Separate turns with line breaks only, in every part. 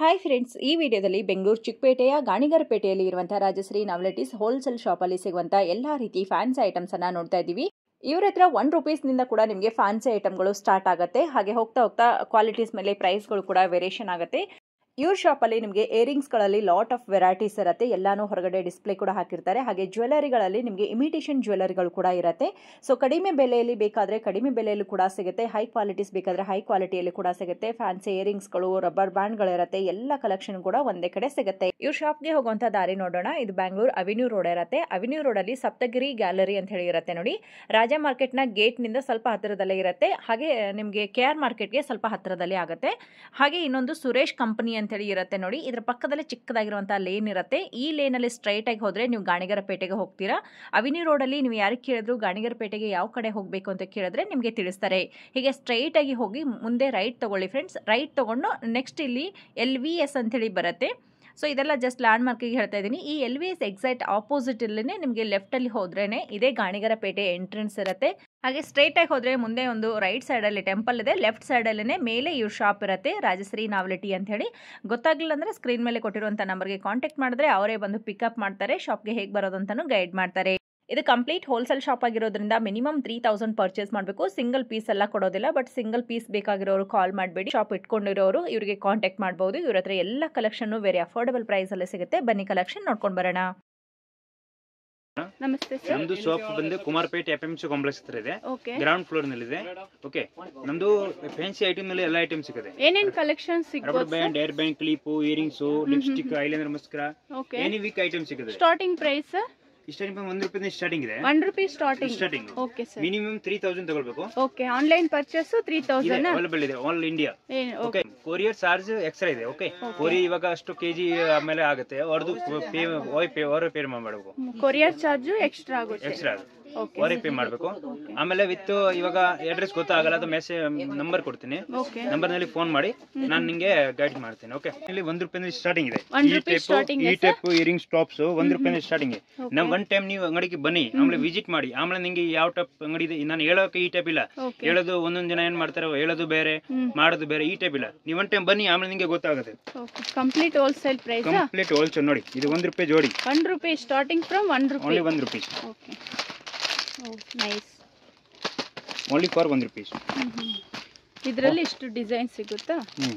Hi friends ಈ ವಿಡಿಯೋದಲ್ಲಿ ಬೆಂಗಳೂರು ಚಿಕ್ಕಪೇಟೆಯ ಗಾಣಿಗರಪೇಟೆಯಲ್ಲಿ ಇರುವಂತಹ ರಾಜಶ್ರೀ ನವಲೆಟೀಸ್ ಹೋಲ್ಸೇಲ್ ಶಾಪಲ್ಲಿ ಸಿಗುವಂಥ ಎಲ್ಲ ರೀತಿ ಫ್ಯಾನ್ಸಿ ಐಟಮ್ಸ್ ಅನ್ನ ನೋಡ್ತಾ ಇದ್ದೀವಿ ಇವ್ರ ಹತ್ರ ಒನ್ ರುಪೀಸ್ನಿಂದ ಕೂಡ ನಿಮಗೆ ಫ್ಯಾನ್ಸಿ ಐಟಮ್ಗಳು ಸ್ಟಾರ್ಟ್ ಆಗುತ್ತೆ ಹಾಗೆ ಹೋಗ್ತಾ ಹೋಗ್ತಾ ಕ್ವಾಲಿಟೀಸ್ ಮೇಲೆ ಪ್ರೈಸ್ಗಳು ಕೂಡ ವೇರಿಯೇಷನ್ ಆಗುತ್ತೆ ಇವ್ರ ಶಾಪಲ್ಲಿ ನಿಮಗೆ ಏರಿಂಗ್ಸ್ಗಳಲ್ಲಿ ಲಾಟ್ ಆಫ್ ವೆರೈಟೀಸ್ ಇರುತ್ತೆ ಎಲ್ಲಾನು ಹೊರಗಡೆ ಡಿಸ್ಪ್ಲೇ ಕೂಡ ಹಾಕಿರ್ತಾರೆ ಹಾಗೆ ಜ್ಯುವೆಲರಿಗಳಲ್ಲಿ ನಿಮಗೆ ಇಮಿಟೇಷನ್ ಜ್ಯುವೆಲರಿಗಳು ಕೂಡ ಇರುತ್ತೆ ಸೊ ಕಡಿಮೆ ಬೆಲೆಯಲ್ಲಿ ಬೇಕಾದರೆ ಕಡಿಮೆ ಬೆಲೆಯಲ್ಲೂ ಕೂಡ ಸಿಗುತ್ತೆ ಹೈ ಕ್ವಾಲಿಟೀಸ್ ಬೇಕಾದರೆ ಹೈ ಕ್ವಾಲಿಟಿಯಲ್ಲಿ ಕೂಡ ಸಿಗುತ್ತೆ ಫ್ಯಾನ್ಸಿ ಇಯರಿಂಗ್ಸ್ಗಳು ರಬ್ಬರ್ ಬ್ಯಾಂಡ್ಗಳಿರುತ್ತೆ ಎಲ್ಲ ಕಲೆಕ್ಷನ್ ಕೂಡ ಒಂದೇ ಕಡೆ ಸಿಗುತ್ತೆ ಇವ್ರ ಶಾಪ್ಗೆ ಹೋಗುವಂಥ ದಾರಿ ನೋಡೋಣ ಇದು ಬ್ಯಾಂಗ್ಳೂರ್ ಅವಿನ್ಯೂ ರೋಡ್ ಇರುತ್ತೆ ಅವಿನ್ಯೂ ರೋಡಲ್ಲಿ ಸಪ್ತಗಿರಿ ಗ್ಯಾಲರಿ ಅಂತ ಹೇಳಿ ಇರುತ್ತೆ ನೋಡಿ ರಾಜ ಮಾರ್ಕೆಟ್ನ ಗೇಟ್ನಿಂದ ಸ್ವಲ್ಪ ಹತ್ತಿರದಲ್ಲೇ ಇರುತ್ತೆ ಹಾಗೆ ನಿಮಗೆ ಕೆ ಆರ್ ಮಾರ್ಕೆಟ್ಗೆ ಸ್ವಲ್ಪ ಹತ್ತಿರದಲ್ಲಿ ಆಗುತ್ತೆ ಹಾಗೆ ಇನ್ನೊಂದು ಸುರೇಶ್ ಕಂಪನಿ ಅಂತೇಳಿ ಇರುತ್ತೆ ನೋಡಿ ಇದ್ರ ಪಕ್ಕದಲ್ಲಿ ಚಿಕ್ಕದಾಗಿರುವಂತಹ ಲೇನ್ ಇರುತ್ತೆ ಈ ಲೇನಲ್ಲಿ ಸ್ಟ್ರೈಟ್ ಆಗಿ ಹೋದ್ರೆ ನೀವು ಗಾಣಿಗರಪೇಟೆಗೆ ಹೋಗ್ತೀರಾ ಅವಿನಿ ರೋಡಲ್ಲಿ ನೀವು ಯಾರಿಗೆ ಕೇಳಿದ್ರು ಗಾಣಿಗರಪೇಟೆಗೆ ಯಾವ ಕಡೆ ಹೋಗಬೇಕು ಅಂತ ಕೇಳಿದ್ರೆ ನಿಮಗೆ ತಿಳಿಸ್ತಾರೆ ಹೀಗೆ ಸ್ಟ್ರೈಟ್ ಆಗಿ ಹೋಗಿ ಮುಂದೆ ರೈಟ್ ತಗೊಳ್ಳಿ ಫ್ರೆಂಡ್ಸ್ ರೈಟ್ ತಗೊಂಡು ನೆಕ್ಸ್ಟ್ ಇಲ್ಲಿ ಎಲ್ ವಿ ಎಸ್ ಅಂತೇಳಿ ಬರುತ್ತೆ ಸೊ ಇದೆಲ್ಲ ಜಸ್ಟ್ ಲ್ಯಾಂಡ್ ಮಾರ್ಕಿಗೆ ಹೇಳ್ತಾ ಇದ್ದೀನಿ ಈ L V S exact opposite ಅಲ್ಲೇ ನಿಮಗೆ ಲೆಫ್ಟ್ ಅಲ್ಲಿ ಹೋದ್ರೇನೆ ಇದೇ ಗಾಣಿಗರಪೇಟೆ ಎಂಟ್ರೆನ್ಸ್ ಇರುತ್ತೆ ಹಾಗೆ ಸ್ಟ್ರೈಟ್ ಆಗಿ ಹೋದ್ರೆ ಮುಂದೆ ಒಂದು ರೈಟ್ ಸೈಡ್ ಅಲ್ಲಿ ಟೆಂಪಲ್ ಇದೆ ಲೆಫ್ಟ್ ಸೈಡ್ ಅಲ್ಲೇ ಮೇಲೆ ಇವ್ರ ಶಾಪ್ ಇರುತ್ತೆ ರಾಜಶ್ರೀ ನಾವಲಿಟಿ ಅಂತ ಹೇಳಿ ಗೊತ್ತಾಗ್ಲಿಲ್ಲ ಅಂದ್ರೆ ಸ್ಕ್ರೀನ್ ಮೇಲೆ ಕೊಟ್ಟಿರುವಂತ ನಂಬರ್ಗೆ ಕಾಂಟ್ಯಾಕ್ಟ್ ಮಾಡಿದ್ರೆ ಅವರೇ ಬಂದು ಪಿಕಪ್ ಮಾಡ್ತಾರೆ ಶಾಪ್ಗೆ ಹೇಗೆ ಬರೋದು ಅಂತಾನು ಗೈಡ್ ಮಾಡ್ತಾರೆ ಇದು ಕಂಪ್ಲೀಟ್ ಹೋಲ್ಸೇಲ್ ಶಾಪ್ ಆಗಿರೋದ್ರಿಂದ ಮಿನಿಮಮ್ ತ್ರೀ ತೌಸಂಡ್ ಪರ್ಚೇಸ್ ಮಾಡಬೇಕು ಸಿಂಗಲ್ ಪೀಸ್ ಎಲ್ಲ ಕೊಡೋದಿಲ್ಲ ಬಟ್ ಸಿಂಗಲ್ ಪೀಸ್ ಬೇಕಾಗಿರೋರು ಕಾಲ್ ಮಾಡಬೇಡಿ ಶಾಪ್ ಇಟ್ಕೊಂಡಿರೋರು ಇವರಿಗೆ ಕಾಂಟ್ಯಾಕ್ಟ್ ಮಾಡಬಹುದು ಇವ್ರ ಹತ್ರ ಎಲ್ಲ ಕಲೆಕ್ಷನ್ ವೆರಿ ಅಫೋರ್ಡಬಲ್ ಪ್ರೈಸ್ ಅಲ್ಲಿ ಸಿಗುತ್ತೆ ಬನ್ನಿ ಕಲೆಕ್ಷನ್ ನೋಡ್ಕೊಂಡು ಬರೋಣ
ನಮಸ್ತೆ ಸರ್
ನಮ್ದು ಶಾಪ್ ಬಂದು Kumarapete F M C complex ಹತ್ರ ಇದೆ
ಓಕೆ
ಗ್ರೌಂಡ್ ಫ್ಲೋರ್ ನಲ್ಲಿ ಇದೆ ಓಕೆ ನಮ್ದು ಫ್ಯಾನ್ಸಿ ಐಟಮ್ ನಲ್ಲಿ ಎಲ್ಲ ಐಟಮ್ ಸಿಗುತ್ತೆ
ಏನೇನ್ ಕಲೆಕ್ಷನ್
ರಬ್ಬರ್
ಸಿಗ್ಬೋದು
band air band clip earrings lipstick eyeliner mascara
okay
any week item ಸಿಗುತ್ತೆ
ಸ್ಟಾರ್ಟಿಂಗ್ ಪ್ರೈಸ್
ಸ್ಟಾರ್ಟಿಂಗ್ ಒಂದ್ ರೂಪಾಯಿ ಸ್ಟಾರ್ಟಿಂಗ್ ಇದೆ
one rupee starting
starting
okay sir
minimum three thousand ತಗೊಳ್ಬೇಕು
ಓಕೆ ಆನ್ಲೈನ್ ಪರ್ಚೇಸ್ ತ್ರೀ
ಇದೆ
thousand
available ಇದೆ all India
okay
okay courier charge extra ಇದೆ okay courier ಇವಾಗ ಅಷ್ಟು ಕೆಜಿ ಆಮೇಲೆ ಆಗುತ್ತೆ ಅವ್ರದ್ದು ಪೇ ಪೇ ಅವರೇ ಪೇ ಮಾಡಬೇಕು
ಕೊರಿಯರ್ ಚಾರ್ಜ್ ಎಕ್ಸ್ಟ್ರಾ ಆಗುತ್ತೆ
ಎಕ್ಸ್ಟ್ರಾ
ಓಕೆ
ಅವರೇ ಪೇ ಮಾಡಬೇಕು ಆಮೇಲೆ ವಿತ್ ಇವಾಗ ಅಡ್ರೆಸ್ ಗೊತ್ತಾಗಲ್ಲ ಅದು ಮೆಸೇಜ್ ನಂಬರ್ ಕೊಡ್ತೀನಿ
ಓಕೆ
ನಂಬರ್ ನಲ್ಲಿ ಫೋನ್ ಮಾಡಿ ನಾನು ನಿಂಗೆ ಗೈಡ್ ಮಾಡ್ತೀನಿ ಓಕೆ ಇಲ್ಲಿ ಒಂದ್ ರೂಪಾಯಿ ಸ್ಟಾರ್ಟಿಂಗ್ ಇದೆ
ಒಂದ್
ಈ
ರೂಪಾಯಿ
ಟೈಪ್
starting
ಈ
ಇದೆ
ಟೈಪ್ ಇಯರಿಂಗ್ ಸ್ಟಾಪ್ಸ್ ಒಂದ್ ರೂಪಾಯಿ ಸ್ಟಾರ್ಟಿಂಗ್ ನಾವು ಒನ್ ಟೈಮ್ ನೀವು ಅಂಗಡಿಗೆ ಬನ್ನಿ ಆಮೇಲೆ ವಿಸಿಟ್ ಮಾಡಿ ಆಮೇಲೆ ನಿಂಗೆ ಯಾವ ಟೈಪ್ ಅಂಗಡಿ ಇದೆ ನಾನು ಹೇಳೋಕೆ ಈ ಟೈಪ್ ಇಲ್ಲ
ಓಕೆ
ಹೇಳೋದು ಒಂದೊಂದ್ ಜನ ಏನ್ ಮಾಡ್ತಾರೆ ಹೇಳೋದು ಬೇರೆ ಮಾಡೋದು ಬೇರೆ ಈ ಟೈಪ್ ಇಲ್ಲ ನೀವು ಒನ್ ಟೈಮ್ ಬನ್ನಿ ಆಮೇಲೆ ನಿಂಗೆ ಗೊತ್ತಾಗುತ್ತೆ
okay complete wholesale price
complete wholesale ನೋಡಿ ಇದು ಒಂದ್ ರೂಪಾಯಿ ಜೋಡಿ
one rupee starting from one rupee
only ಒಂದ್ rupees
okay nice
only for ಒಂದ್ ರುಪೀಸ್
ಇದರಲ್ಲಿ ಇಷ್ಟು ಡಿಸೈನ್ ಸಿಗುತ್ತಾ
ಹ್ಮ್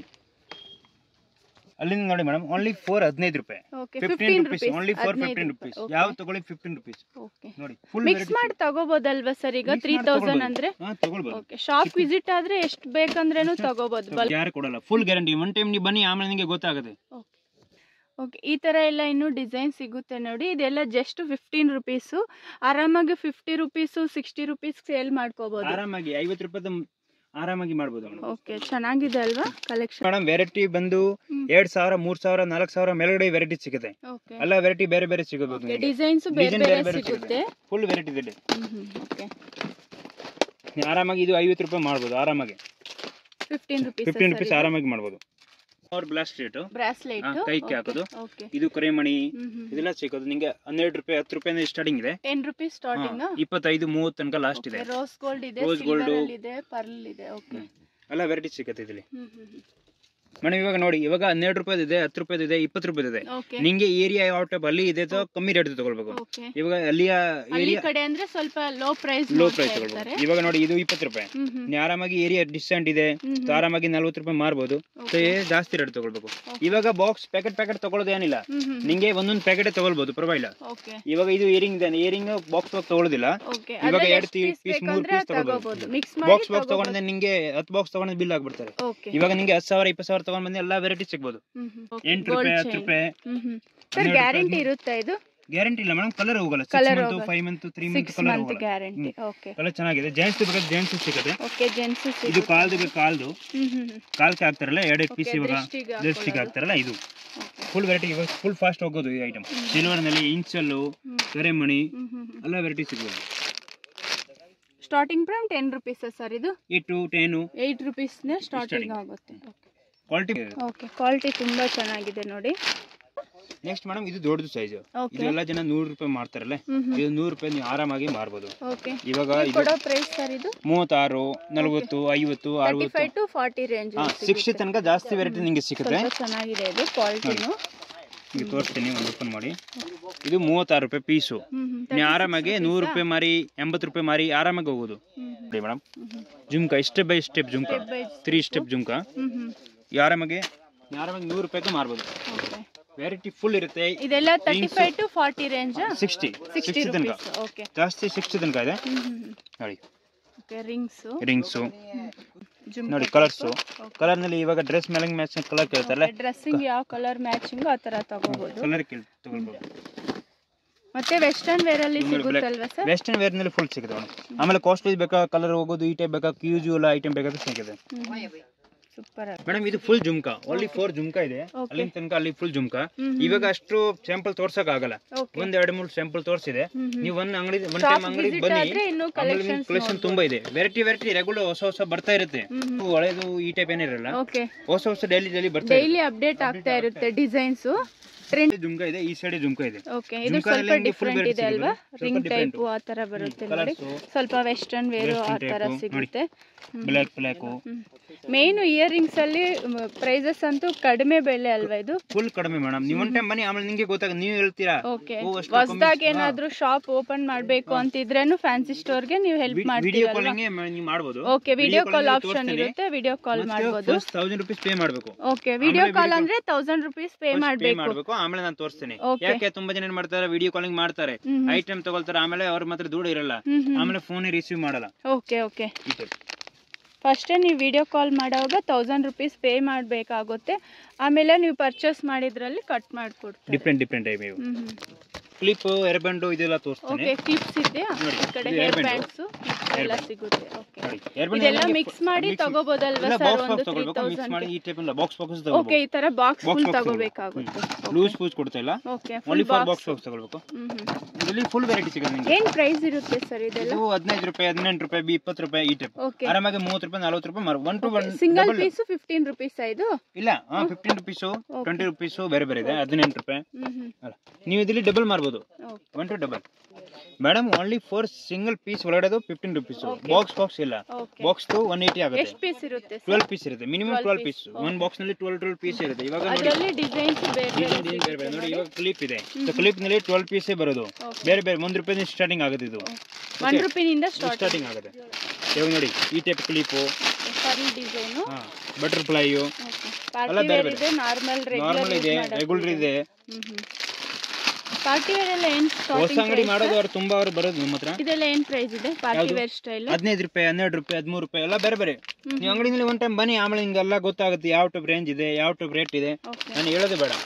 ಅಲ್ಲಿಂದ ನೋಡಿ ಮೇಡಮ್ ಓನ್ಲಿ ಫೋರ್ ಹದಿನೈದು ರೂಪಾಯಿ
okay
fifteen
fifteen
rupees
rupees
only for fifteen rupees ಯಾವ ತಗೊಳ್ಳಿ ಫಿಫ್ಟೀನ್ ರುಪೀಸ್
ಓಕೆ
ನೋಡಿ ಫುಲ್
ಮಿಕ್ಸ್ ಮಾಡಿ ತಗೋಬೋದಲ್ವಾ ಸರ್ ಈಗ ತ್ರೀ ತೌಸಂಡ್ ಅಂದ್ರೆ
ಹಾ ತಗೊಳ್ಬೋದು
ಓಕೆ ಶಾಪ್ ವಿಸಿಟ್ ಆದ್ರೆ ಎಷ್ಟು ಬೇಕಂದ್ರೇನು ತಗೋಬಹುದು ಬಲ್
ಯಾರು ಕೊಡಲ್ಲ ಫುಲ್ ಗ್ಯಾರಂಟಿ ಒನ್ ಟೈಮ್ ನೀವು ಬನ್ನಿ ಆಮೇಲೆ ನಿಮಗೆ ಗೊತ್ತಾಗುತ್ತೆ
ಓಕೆ ಈ ತರ ಎಲ್ಲ ಇನ್ನು ಡಿಸೈನ್ ಸಿಗುತ್ತೆ ನೋಡಿ ಇದೆಲ್ಲ ಜಸ್ಟ್ ಫಿಫ್ಟೀನ್ ರುಪೀಸು ಆರಾಮಾಗಿ fifty rupees sixty rupees sale ಮಾಡ್ಕೋಬಹುದು
ಆರಾಮಾಗಿ ಐವತ್ತು ರೂಪಾಯಿ ಆರಾಮಾಗಿ ಮಾಡ್ಬೋದು ಮೇಡಮ್
ಓಕೆ ಚೆನ್ನಾಗಿದೆ ಅಲ್ವಾ ಕಲೆಕ್ಷನ್
ಮೇಡಮ್ ವೆರೈಟಿ ಬಂದು
ಹ್ಮ್.
ಎರಡ್ ಸಾವಿರ ಮೂರ್ ಸಾವಿರ ನಾಲ್ಕು ಸಾವಿರ ಮೇಲ್ಗಡೆ ವೆರೈಟಿ ಸಿಗುತ್ತೆ
ಓಕೆ
ಎಲ್ಲ ವೆರೈಟಿ ಬೇರೆ ಬೇರೆ ಸಿಗೋದು
ಓಕೆ ಡಿಸೈನ್ಸ್ ಬೇರೆ
Design
ಬೇರೆ
ಬೇರೆ ಬೇರೆ
ಸಿಗುತ್ತೆ
ಫುಲ್ ವೆರೈಟಿ ಇದೆ
ಓಕೆ
ನೀವು ಆರಾಮಾಗಿ ಇದು ಐವತ್ತು ರೂಪಾಯಿ ಮಾಡ್ಬೋದು ಆರಾಮಾಗಿ
ಫಿಫ್ಟೀನ್ ರುಪೀಸ್
ಫಿಫ್ಟೀನ್ ರುಪೀಸ್ ಆರಾಮಾಗಿ ಮಾಡ್ಬೋದು ಅವ್ರ ಬ್ಲಾಸ್ಟ್ ರೇಟ್
ಬ್ರಾಸ್ಲೆಟ್
ಹಾ, ಕೈಗೆ ಹಾಕೋದು.
ಓಕೆ
ಇದು ಕರೆಮಣಿ
ಹ್ಮ್ ಹ್ಮ್
ಇದೆಲ್ಲ ಸಿಗೋದು ನಿಂಗೆ ಹನ್ನೆರಡು ರೂಪಾಯಿ ಹತ್ತು ರೂಪಾಯಿ ಸ್ಟಾರ್ಟಿಂಗ್ ಇದೆ
ಟೆನ್ ರುಪೀಸ್ ಸ್ಟಾರ್ಟಿಂಗ್
ಹಾ, ಇಪ್ಪತ್ತೈದು ಮೂವತ್ತು ತನಕ ಲಾಸ್ಟ್ ಇದೆ
ರೋಸ್ ಗೋಲ್ಡ್ ಇದೆ
Rose
ಸಿಲ್ವರ್
gold.
ಅಲ್ಲಿ ಇದೆ ಪರ್ಲ್ ಇದೆ ಓಕೆ
ಎಲ್ಲ ವೆರೈಟಿ ಸಿಗುತ್ತೆ ಇದರಲ್ಲಿ
ಹ್ಮ್ ಹ್ಮ್ ಹ್ಮ್
ಮೇಡಮ್ ಇವಾಗ ನೋಡಿ ಇವಾಗ ಹನ್ನೆರಡು ರೂಪಾಯಿ ಇದೆ ಹತ್ತು ರೂಪಾಯಿ ಇದೆ ಇಪ್ಪತ್ತು ರೂಪಾಯಿ ಇದೆ
ಓಕೆ
ನಿಂಗೆ ಏರಿಯಾ ಯಾವ ಟೈಪ್ ಅಲ್ಲಿ ಇದೆ ಅಥವಾ ಕಮ್ಮಿ ರೇಟ್ ತಗೊಳ್ಬೇಕು
ಓಕೆ
ಇವಾಗ ಅಲ್ಲಿಯ
ಹಳ್ಳಿ
ಏರಿಯಾ
ಕಡೆ ಅಂದ್ರೆ ಸ್ವಲ್ಪ ಲೋ ಪ್ರೈಸ್
ಲೋ ಪ್ರೈಸ್ ತಗೊಳ್ಬೇಕು ಇವಾಗ ನೋಡಿ ಇದು ಇಪ್ಪತ್ತು ರೂಪಾಯಿ
ಹ್ಮ್ ಹ್ಮ್
ನೀವು ಆರಾಮಾಗಿ ಏರಿಯಾ ಡಿಸ್ಟೆಂಟ್ ಇದೆ
ಹ್ಮ್
ಸೊ ಆರಾಮಾಗಿ ನಲ್ವತ್ತು ರೂಪಾಯಿ ಮಾರ್ಬೋದು ಸೊ
Okay.
ಜಾಸ್ತಿ ರೇಟ್ ತಗೊಳ್ಬೇಕು ಇವಾಗ ಬಾಕ್ಸ್ ಪ್ಯಾಕೆಟ್ ಪ್ಯಾಕೆಟ್ ತಗೊಳ್ಳೋದು ಏನಿಲ್ಲ
ಹ್ಮ್ ಹ್ಮ್
ನಿಂಗೆ ಒಂದೊಂದು ಪ್ಯಾಕೆಟ್ ತಗೊಳ್ಬೋದು ಪರವಾಗಿಲ್ಲ
ಓಕೆ
ಇವಾಗ ಇದು ಏರಿಂಗ್ ಇದೆ ಏರಿಂಗ್ ಬಾಕ್ಸ್ ಬಾಕ್ಸ್ ತಗೊಳ್ಳೋದಿಲ್ಲ
ಓಕೆ
ಇವಾಗ
ಅದ್ರಲ್ಲಿ
ಎರಡು
ಎಷ್ಟು
piece,
piece
ಮೂರು
ಬೇಕಂದ್ರೆ
piece ತಗೋಬೋದು.
ತಗೋಬಹುದು ಮಿಕ್ಸ್
ಬಾಕ್ಸ್
ಮಾಡಿ
ಬಾಕ್ಸ್ ತಗೊಂಡ್ರೆ ನಿಂಗೆ ಹತ್ತು ಬಾಕ್ಸ್ ತಗೊಂಡು ಬಿಲ್ ಆಗ್ಬಿಡ್ತಾರೆ
ಓಕೆ
ಇವಾಗ ನಿಂಗೆ ಹತ್ತು ಸಾವಿರ ಇಪ್ಪತ್ತು ಸಾವಿರ ತಗೊಂಡ್ ಬಂದು ಎಲ್ಲ ವೆರೈಟಿ ಸಿಗ್ಬೋದು
ಹ್ಮ್ ಹ್ಮ್
ಎಂಟು ರೂಪಾಯಿ ಹತ್ತು ರೂಪಾಯಿ
ಹ್ಮ್ ಹ್ಮ್ ಸರ್
ಹನ್ನೆರಡು
ಗ್ಯಾರಂಟಿ
ರೂಪಾಯಿ.
ಇರುತ್ತಾ ಇದು
ಗ್ಯಾರಂಟಿ ಇಲ್ಲ ಮೇಡಮ್ ಕಲರ್ ಹೋಗಲ್ಲ
Colour
ಸಿಕ್ಸ್ ಮಂತ್
ಹೋಗಲ್ಲ.
Five month three month
six
colour
month
ಹೋಗಲ್ಲ
ಗ್ಯಾರಂಟಿ ಓಕೆ
ಕಲರ್ ಚೆನ್ನಾಗಿದೆ ಜೆಂಟ್ಸ್ ಬೇಕಾದ್ರೆ ಜೆಂಟ್ಸ್ ಸಿಗುತ್ತೆ
ಓಕೆ ಜೆಂಟ್ಸ್
ಇದು ಕಾಲ್ದು ಬೇಕು ಕಾಲ್ದು
ಹ್ಮ್ ಹ್ಮ್ ಹ್ಮ್
ಕಾಲ್ಗೆ ಹಾಕ್ತಾರಲ್ಲ ಎರಡು ಪೀಸ್
Okay,
ಇವಾಗ
ದೃಷ್ಟಿಗೆ
ದೃಷ್ಟಿಗೆ ಹಾಕ್ತಾರಲ್ಲ ಇದು
ಓಕೆ
ಫುಲ್ ವೆರೈಟಿ ಇವಾಗ ಫುಲ್ ಫಾಸ್ಟ್ ಹೋಗೋದು ಈ ಐಟಮ್ ಸಿಲ್ವರ್ ನಲ್ಲಿ ಇಂಚಲ್ಲು
ಹ್ಮ್.
ಕರೆಮಣಿ
ಹ್ಮ್ ಹ್ಮ್ ಹ್ಮ್
ಎಲ್ಲ ವೆರೈಟಿ ಸಿಗ್ಬೋದು
starting from ten rupees sir ಇದು
ಏಟು ಟೆನು
ಏಯ್ಟ್ ರುಪೀಸ್ನೇ ಸ್ಟಾರ್ಟಿಂಗ್
Starting.
ಆಗುತ್ತೆ
ಕ್ವಾಲಿಟಿ
ಓಕೆ ಕ್ವಾಲಿಟಿ ತುಂಬಾ ಚೆನ್ನಾಗಿದೆ ನೋಡಿ
ನೆಕ್ಸ್ಟ್ ಮೇಡಮ್ ಇದು ದೊಡ್ಡದು ಸೈಜ್
ಓಕೆ
ಇದು ಎಲ್ಲ ಜನ ನೂರು ರೂಪಾಯಿ ಮಾಡ್ತಾರಲ್ಲ
ಹ್ಮ್ ಹ್ಮ್
ಇದು ನೂರು ರೂಪಾಯಿ ನೀವು ಆರಾಮಾಗಿ ಮಾರ್ಬೋದು
ಓಕೆ
ಇವಾಗ ಇದು
ಕೊಡೋ ಪ್ರೈಸ್ ಸರ್ ಇದು
ಮೂವತ್ತಾರು ನಲವತ್ತು ಐವತ್ತು
ತರ್ಟಿ
ಅರವತ್ತು
ಫೈವ್ ಟು ಫಾರ್ಟಿ ರೇಂಜ್
ಹಾ ಸಿಕ್ಸ್ಟಿ ತನಕ ಜಾಸ್ತಿ ವೆರೈಟಿ ನಿಮಗೆ ಸಿಗುತ್ತೆ
ಸ್ವಲ್ಪ ಚೆನ್ನಾಗಿದೆ ಇದು ಕ್ವಾಲಿಟಿನು
ಈಗ ತೋರಿಸ್ತೀನಿ ಒಂದು ಓಪನ್ ಮಾಡಿ ಇದು ಮೂವತ್ತಾರು ರೂಪಾಯಿ ಪೀಸು
ಹ್ಮ್ ಹ್ಮ್
ನೀವು ಆರಾಮಾಗಿ ನೂರು ರೂಪಾಯಿ ಮಾರಿ ಎಂಬತ್ತು ರೂಪಾಯಿ ಮಾರಿ ಆರಾಮಾಗಿ ಹೋಗೋದು
ಹ್ಮ್
ನೋಡಿ ಮೇಡಮ್ jhumka step by step jhumka
Step by
three step jhumka
ಹ್ಮ್ ಹ್ಮ್
ಈ ಆರಾಮಾಗಿ ನೀವು ಆರಾಮಾಗಿ ನೂರು ರೂಪಾಯಿಗೆ ಮಾರ್ಬೋದು
ಓಕೆ
ವೆರೈಟಿ ಫುಲ್ ಇರುತ್ತೆ
ಇದೆಲ್ಲ thirty five to forty range
sixty
sixty
sixty ತನಕ
ರುಪೀಸ್ ಓಕೆ
ಜಾಸ್ತಿ ಸಿಕ್ಸ್ಟಿ ತನಕ ಇದೆ
ಹ್ಮ್ ಹ್ಮ್
ನೋಡಿ
ಓಕೆ ರಿಂಗ್ಸು
ರಿಂಗ್ಸು ನೋಡಿ ಕಲರ್ಸು ಕಲರ್ನಲ್ಲಿ ಇವಾಗ ಡ್ರೆಸ್ ಮೇಲೆ ಮ್ಯಾಚ್ ಕಲರ್ ಕೇಳ್ತಾರಲ್ಲ
ಡ್ರೆಸ್ಸಿಂಗ್ ಯಾವ ಕಲರ್ ಮ್ಯಾಚಿಂಗ್ ಆ ತರ ತಗೋಬಹುದು
ಕಲರ್ ಕೇಳಿ ತಗೊಳ್ಬೋದು
ಮತ್ತೆ ವೆಸ್ಟರ್ನ್ ವೇರ್ ಅಲ್ಲಿ ಸಿಗುತ್ತಲ್ವಾ ಸರ್
ವೆಸ್ಟರ್ನ್ ವೇರ್ನಲ್ಲಿ ಫುಲ್ ಸಿಗುತ್ತೆ ಮೇಡಮ್ ಆಮೇಲೆ ಕಾಸ್ಟ್ಲಿ ಬೇಕಾ ಕಲರ್ ಹೋಗೋದು ಈ ಟೈಪ್ ಬೇಕಾ ಯೂಸ್ಯೂಲ್ ಐಟಮ್ ಬೇಕಾದ್ರೆ ಸಿಗುತ್ತೆ
ಸೂಪರ್
ಮೇಡಮ್ ಇದು full jhumka only four jhumka ಇದೆ
Okay.
ಅಲ್ಲಿ ತನಕ ಅಲ್ಲಿ ಫುಲ್ ಜುಮ್ಕಾ
ಹ್ಮ್.
ಇವಾಗ ಅಷ್ಟು ಸ್ಯಾಂಪಲ್ ತೋರ್ಸಕ್ ಆಗಲ್ಲ
ಓಕೆ
ಒಂದ್ ಎರಡು ಮೂರು ಸ್ಯಾಂಪಲ್ ತೋರಿಸಿದೆ
ಹ್ಮ್ ಹ್ಮ್.
ನೀವು ಒಂದ್ ಅಂಗಡಿ ಒಂದ್
Shop
ಟೈಮ್ ಅಂಗಡಿ
visit
ಬನ್ನಿ
ಆದ್ರೆ ಇನ್ನು
ಆಮೇಲೆ
collections
ಕಲೆಕ್ಷನ್ ತುಂಬಾ ಇದೆ ವೆರೈಟಿ ವೆರೈಟಿ ರೆಗ್ಯುಲರ್ ಹೊಸ ಹೊಸ ಬರ್ತಾ ಇರುತ್ತೆ
ಹ್ಮ್ ಹ್ಮ್.
ಇವು ಹಳೇದು ಈ ಟೈಪ್ ಏನಿರಲ್ಲ
ಓಕೆ
ಹೊಸ ಹೊಸ ಡೈಲಿ ಡೈಲಿ ಬರ್ತಾ
ಡೈಲಿ ಅಪ್ಡೇಟ್ ಆಗ್ತಾ ಇರುತ್ತೆ ಡಿಸೈನ್ಸ್ ಟ್ರೆಂಡ್
ಇದೆ ಜುಮ್ಕಾ ಇದೆ ಈ ಸೈಡ್ ಜುಮ್ಕಾ ಇದೆ
ಓಕೆ ಇದು
ಜುಮ್ಕಾದಲ್ಲಿ
ಸ್ವಲ್ಪ
ನಿಮ್ಗೆ full
ಡಿಫ್ರೆಂಟ್
variety
ಇದೆ ಅಲ್ವಾ
ಸಿಗುತ್ತೆ.
ರಿಂಗ್
ಸ್ವಲ್ಪ
ಟೈಪ್
different.
ಆ ತರ ಬರುತ್ತೆ ನೋಡಿ
ಕಲರ್ಸು
ಸ್ವಲ್ಪ ವೆಸ್ಟರ್ನ್ ವೇರು ಆ
Western
ತರ
type,
ಸಿಗುತ್ತೆ
ಬ್ಲ್ಯಾಕ್ ಬ್ಲ್ಯಾಕು
ಮೇನ್ ಇಯರಿಂಗ್ಸ್ ಅಲ್ಲಿ ಪ್ರೈಸಸ್ ಅಂತೂ ಕಡಿಮೆ ಬೆಲೆ ಅಲ್ವಾ ಇದು
ಫುಲ್ ಕಡಿಮೆ ಮೇಡಮ್ ನೀವು ಒನ್ ಟೈಮ್ ಬನ್ನಿ ಆಮೇಲೆ ನಿಂಗೆ ಗೊತ್ತಾಗ ನೀವು ಹೇಳ್ತೀರಾ
ಓಕೆ
ಓ, ಅಷ್ಟು
ಹೊಸದಾಗಿ
ಕಮ್ಮಿ-
ಏನಾದ್ರೂ ಶಾಪ್ ಓಪನ್ ಮಾಡ್ಬೇಕು ಅಂತಿದ್ರೇನು ಫ್ಯಾನ್ಸಿ ಸ್ಟೋರ್ಗೆ ನೀವು ಹೆಲ್ಪ್
ವಿಡಿಯೋ
ಮಾಡ್ತೀರಲ್ವಾ
ಕಾಲಿಂಗ್ ನೀವು ಮಾಡ್ಬೋದು
okay video
Video
call
calling
option
ತೋರಿಸ್ತೀನಿ.
ಇರುತ್ತೆ ವಿಡಿಯೋ ಕಾಲ್ ಮಾಡ್ಬೋದು
ಫಸ್ಟ್ ತೌಸಂಡ್ ರುಪೀಸ್ ಪೇ ಮಾಡಬೇಕು
ಓಕೆ ವಿಡಿಯೋ
ಆಮೇಲೆ
ಕಾಲ್
video
ಅಂದ್ರೆ ತೌಸಂಡ್ ರುಪೀಸ್ ಪೇ
ಪೇ
ಮಾಡ್ಬೇಕು
ಮಾಡಬೇಕು ಆಮೇಲೆ ನಾನು ತೋರಿಸ್ತೀನಿ
Okay.
ಯಾಕೆ ತುಂಬಾ ಜನ ಏನ್ ಮಾಡ್ತಾರೆ ವಿಡಿಯೋ ಕಾಲಿಂಗ್ ಮಾಡ್ತಾರೆ
ಹ್ಮ್ ಹ್ಮ್.
ಐಟಮ್ ತಗೊಳ್ತಾರೆ ಆಮೇಲೆ ಅವ್ರ ಮಾತ್ರ ದುಡ್ಡು ಇರಲ್ಲ
ಹ್ಮ್ ಹ್ಮ್
ಆಮೇಲೆ ಫೋನ್ ರಿಸೀವ್ ಮಾಡಲ್ಲ
ಓಕೆ ಓಕೆ
ಈ type.
ಫಸ್ಟೇ ನೀವು ವಿಡಿಯೋ ಕಾಲ್ ಮಾಡುವಾಗ ತೌಸಂಡ್ ರುಪೀಸ್ ಪೇ ಮಾಡಬೇಕಾಗುತ್ತೆ ಆಮೇಲೆ ನೀವು ಪರ್ಚೇಸ್ ಮಾಡಿದ್ರಲ್ಲಿ ಕಟ್ ಮಾಡಿಕೊಡ್ತಾರೆ
ಡಿಫ್ರೆಂಟ್ ಡಿಫ್ರೆಂಟ್ ಟೈಪ್ ಇವು
ಹ್ಮ್ ಹ್ಮ್
ಕ್ಲಿಪ್ ಏರ್ಬಂಡು ಇದೆಲ್ಲ ತೋರಿಸ್ತೀನಿ
ಓಕೆ ಕ್ಲಿಪ್ಸ್ ಇದೆಯಾ
ನೋಡಿ,
ಈ ಕಡೆ
ಇದು
ಹೇರ್
hairband.
ಬ್ಯಾಂಡ್ಸು ಎಲ್ಲ ಸಿಗುತ್ತೆ ಓಕೆ
ನೋಡಿ airband
ಇದೆಲ್ಲ
ನಿಮಗೆ
ಮಿಕ್ಸ್ ಮಾಡಿ
mix-
ತಗೋಬೋದಲ್ವಾ
ಇಲ್ಲ
ಸರ್
ಬಾಕ್ಸ್
ಒಂದು
ಬಾಕ್ಸ್
ತ್ರೀ
ತಗೊಳ್ಬೇಕು ಮಿಕ್ಸ್ ಮಾಡಿ
ತೌಸಂಡ್
ಈ ಟೈಪ್ ಇಲ್ಲ ಬಾಕ್ಸ್ ಬಾಕ್ಸ್
ಓಕೆ
ತಗೊಳ್ಬೇಕು
ಈ ತರ ಬಾಕ್ಸ್
Box
ಫುಲ್
box
ತಗೋಬೇಕಾಗುತ್ತೆ
ಲೂಸ್ ಪೂಸ್ ಕೊಡ್ತಾ ಇಲ್ಲ
okay
only
full
for
box
box box ತಗೊಳ್ಬೇಕು
ಹ್ಮ್ ಹ್ಮ್
ಇದರಲ್ಲಿ ಫುಲ್ ವೆರೈಟಿ ಸಿಗುತ್ತೆ ನಿಮಗೆ
ಏನ್ ಪ್ರೈಸ್ ಇರುತ್ತೆ ಸರ್ ಇದೆಲ್ಲ
ಇದು ಹದಿನೈದು ರೂಪಾಯಿ ಹದಿನೆಂಟು ರೂಪಾಯಿ ಬಿ ಇಪ್ಪತ್ತು ರೂಪಾಯಿ ಈ ಟೈಪ್
ಓಕೆ
ಆರಾಮಾಗಿ ಮೂವತ್ತು ರೂಪಾಯಿ ನಲ್ವತ್ತು ರೂಪಾಯಿ ಮಾರು one two one
single piece fifteen rupees ಇದು
ಇಲ್ಲ ಫಿಫ್ಟೀನ್ ರುಪೀಸು ಟ್ವೆಂಟಿ ರುಪೀಸು ಬೇರೆ ಬೇರೆ ಇದೆ ಹದಿನೆಂಟು ರೂಪಾಯಿ
ಹ್ಮ್ ಹ್ಮ್
ಅಲ್ಲ ನೀವು ಇದರಲ್ಲಿ ಡಬಲ್ ಮಾರ್ಬೋದು
okay
one two double madam only four single piece ಒಳಗಡೆದು ಫಿಫ್ಟೀನ್ ರುಪೀಸು ಬಾಕ್ಸ್ ಬಾಕ್ಸ್ ಇಲ್ಲ
ಓಕೆ
ಬಾಕ್ಸ್ ಒನ್ ಏಯ್ಟಿ ಆಗುತ್ತೆ
ಎಷ್ಟು ಪೀಸ್ ಇರುತ್ತೆ ಸರ್
ಟ್ವೆಲ್ ಪೀಸ್ ಇರುತ್ತೆ minimum
12
twelve
piece.
Piece one box ನಲ್ಲಿ ಟ್ವೆಲ್ ಟ್ವೆಲ್ ಪೀಸ್ ಇರುತ್ತೆ ಇವಾಗ ನೋಡಿ
ಅದರಲ್ಲಿ ಡಿಸೈನ್ಸ್ ಬೇರೆ
ಡಿಸೈನ್ ಡಿಸೈನ್ ಬೇರೆ ಬೇರೆ ನೋಡಿ ಇವಾಗ ಕ್ಲಿಪ್ ಇದೆ ಕ್ಲಿಪ್ ನಲ್ಲಿ ಟ್ವೆಲ್ ಪೀಸೇ ಬರೋದು
Okay.
ಬೇರೆ ಬೇರೆ ಒಂದು ರೂಪಾಯಿ ಸ್ಟಾರ್ಟಿಂಗ್ ಆಗುತ್ತೆ ಇದು
ಒನ್ ರುಪಿನಿಂದ ಸ್ಟಾರ್ಟ್
ಸ್ಟಾರ್ಟಿಂಗ್ ಆಗುತ್ತೆ ಇವಾಗ ನೋಡಿ ಈ ಟೈಪ್ ಕ್ಲಿಪು
ಫರಿ ಡಿಸೈನು
ಹಾ ಬಟರ್ಫ್ಲೈಯು ಎಲ್ಲ
ಪಾರ್ಟಿ
ಬೇರೆ
ವೇರ್ ಇದೆ ನಾರ್ಮಲ್
ನಾರ್ಮಲ್
ರೆಗ್ಯುಲರ್
ಇದೆ ರೆಗ್ಯುಲರ್ ಇದೆ
ಪಾರ್ಟಿ ವೇರ್ ಎಲ್ಲ ಏನ್
ಹೊಸ
ಸ್ಟಾರ್ಟಿಂಗ್
ಅಂಗಡಿ ಮಾಡೋದು ಅವ್ರು ತುಂಬಾ ಅವ್ರು ಬರೋದು ನಮ್ಮ ಹತ್ರ
ಇದೆಲ್ಲ ಏನ್ ಪ್ರೈಸ್ ಇದೆ ಪಾರ್ಟಿ
ಯಾವ್ದು?
ವೇರ್ ಸ್ಟೈಲ್
ಹದಿನೈದು ರೂಪಾಯಿ ಹನ್ನೆರಡು ರೂಪಾಯಿ ಹದಿಮೂರು ರೂಪಾಯಿ ಎಲ್ಲ ಬೇರೆ ಬೇರೆ ನೀವು ಅಂಗಡಿನಲ್ಲಿ ಒನ್ ಟೈಮ್ ಬನ್ನಿ ಆಮೇಲೆ ನಿಮ್ಗೆಲ್ಲ ಗೊತ್ತಾಗುತ್ತೆ ಯಾವ ಟೈಪ್ ರೇಂಜ್ ಇದೆ ಯಾವ ಟೈಪ್ ರೇಟ್ ಇದೆ
ಓಕೆ
ನಾನು ಹೇಳೋದೇ ಬೇಡ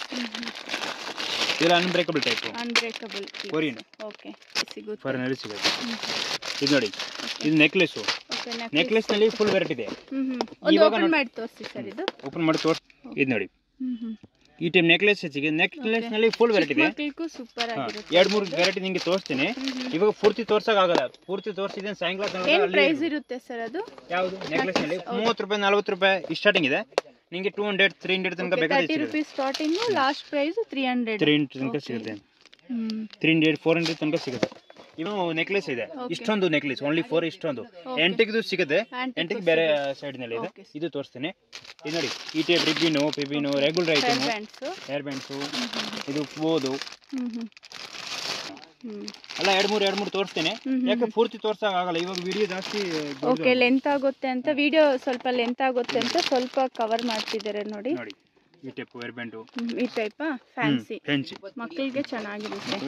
ಇದೆಲ್ಲ unbreakable type
unbreakable
Korean
okay ಸಿಗುತ್ತೆ
ಫಾರಿನಲ್ಲಿ ಸಿಗುತ್ತೆ ಇದು ನೋಡಿ ಇದು ನೆಕ್ಲೆಸ್ಸು
ಓಕೆ
ನೆಕ್ಲೆಸ್ ನಲ್ಲಿ ಫುಲ್ ವೆರೈಟಿ ಇದೆ
ಹ್ಮ್ ಹ್ಮ್ ಒಂದು
ಇವಾಗ
ಓಪನ್
ನೋಡಿ.
ಮಾಡಿ ತೋರಿಸಿ ಸರ್ ಇದು
ಓಪನ್ ಮಾಡಿ ತೋರ್ಸ್ ಇದು ನೋಡಿ
ಹ್ಮ್ ಹ್ಮ್
ಈ ಟೈಪ್ ನೆಕ್ಲೆಸ್ ಹೆಚ್ಚಿಗೆ ನೆಕ್ಲೆಸ್ ನಲ್ಲಿ ಫುಲ್ ವೆರೈಟಿ ಇದೆ
ಮಕ್ಕಳಿಗೂ ಸೂಪರ್ ಆಗಿರುತ್ತೆ
ಎರಡು ಮೂರು ವೆರೈಟಿ ನಿಂಗೆ ತೋರಿಸ್ತೀನಿ ಇವಾಗ ಪೂರ್ತಿ ತೋರ್ಸಕ್ ಆಗಲ್ಲ ಪೂರ್ತಿ ತೋರಿಸಿದ್ರೆ ಸಾಯಂಕಾಲ ತನಕ
ಏನ್
ಅಲ್ಲಿ
ಪ್ರೈಸ್ ಇರುತ್ತೆ ಸರ್ ಅದು
ಯಾವುದು ನೆಕ್ಲೆಸ್ ನಲ್ಲಿ ಮೂವತ್ತು ರೂಪಾಯಿ ನಲ್ವತ್ತು ರೂಪಾಯಿ ಸ್ಟಾರ್ಟಿಂಗ್ ಇದೆ ನಿಂಗೆ ಟೂ ಹಂಡ್ರೆಡ್ ತ್ರೀ ಹಂಡ್ರೆಡ್ ತನಕ
ತರ್ಟಿ
ಬೇಕಾದ್ರೆ
rupees starting last price three hundred
three hundred ತನಕ ಸಿಗುತ್ತೆ
ಹ್ಮ್
ತ್ರೀ ಹಂಡ್ರೆಡ್ ಫೋರ್ ಹಂಡ್ರೆಡ್ ತನಕ ಸಿಗುತ್ತೆ ಇವು ನೆಕ್ಲೆಸ್ ಇದೆ ಇಷ್ಟೊಂದು ನೆಕ್ಲೆಸ್ ಓನ್ಲಿ ಫೋರ್ ಇಷ್ಟೊಂದು ಎಂಟಿಗೆ ಸಿಗುತ್ತೆ
Antique
ಎಂಟಿಗೆ ಬೇರೆ ಸೈಡ್ ನಲ್ಲಿ ಇದೆ
Okay.
ಇದು ತೋರಿಸ್ತೀನಿ ಇದು ನೋಡಿ ಈ ಟೈಪ್ ರಿಬ್ಬಿನು ಪಿಬಿನು regular
hair
item
bands
hair bands ಇದು ಫೋದು
ಹ್ಮ್ ಹ್ಮ್ ಹ್ಮ್
ಎಲ್ಲ ಎರಡು ಮೂರು ಎರಡು ಮೂರು ತೋರಿಸ್ತೀನಿ ಯಾಕೆ ಪೂರ್ತಿ ತೋರ್ಸಕ್ ಆಗಲ್ಲ ಇವಾಗ ವಿಡಿಯೋ ಜಾಸ್ತಿ ದೊಡ್ಡದು
ಓಕೆ ಲೆಂತ್ ಆಗುತ್ತೆ ಅಂತ ವಿಡಿಯೋ ಸ್ವಲ್ಪ ಲೆಂತ್ ಆಗುತ್ತೆ ಅಂತ ಸ್ವಲ್ಪ ಕವರ್ ಮಾಡ್ತಿದ್ದಾರೆ ನೋಡಿ
ನೋಡಿ ಈ ಟೈಪ್ ಹೇರ್ ಬ್ಯಾಂಡು
ಹ್ಮ್, ಈ ಟೈಪಾ ಫ್ಯಾನ್ಸಿ
ಫ್ರೆಂಚ್
ಮಕ್ಕಳಿಗೆ ಚೆನ್ನಾಗಿರುತ್ತೆ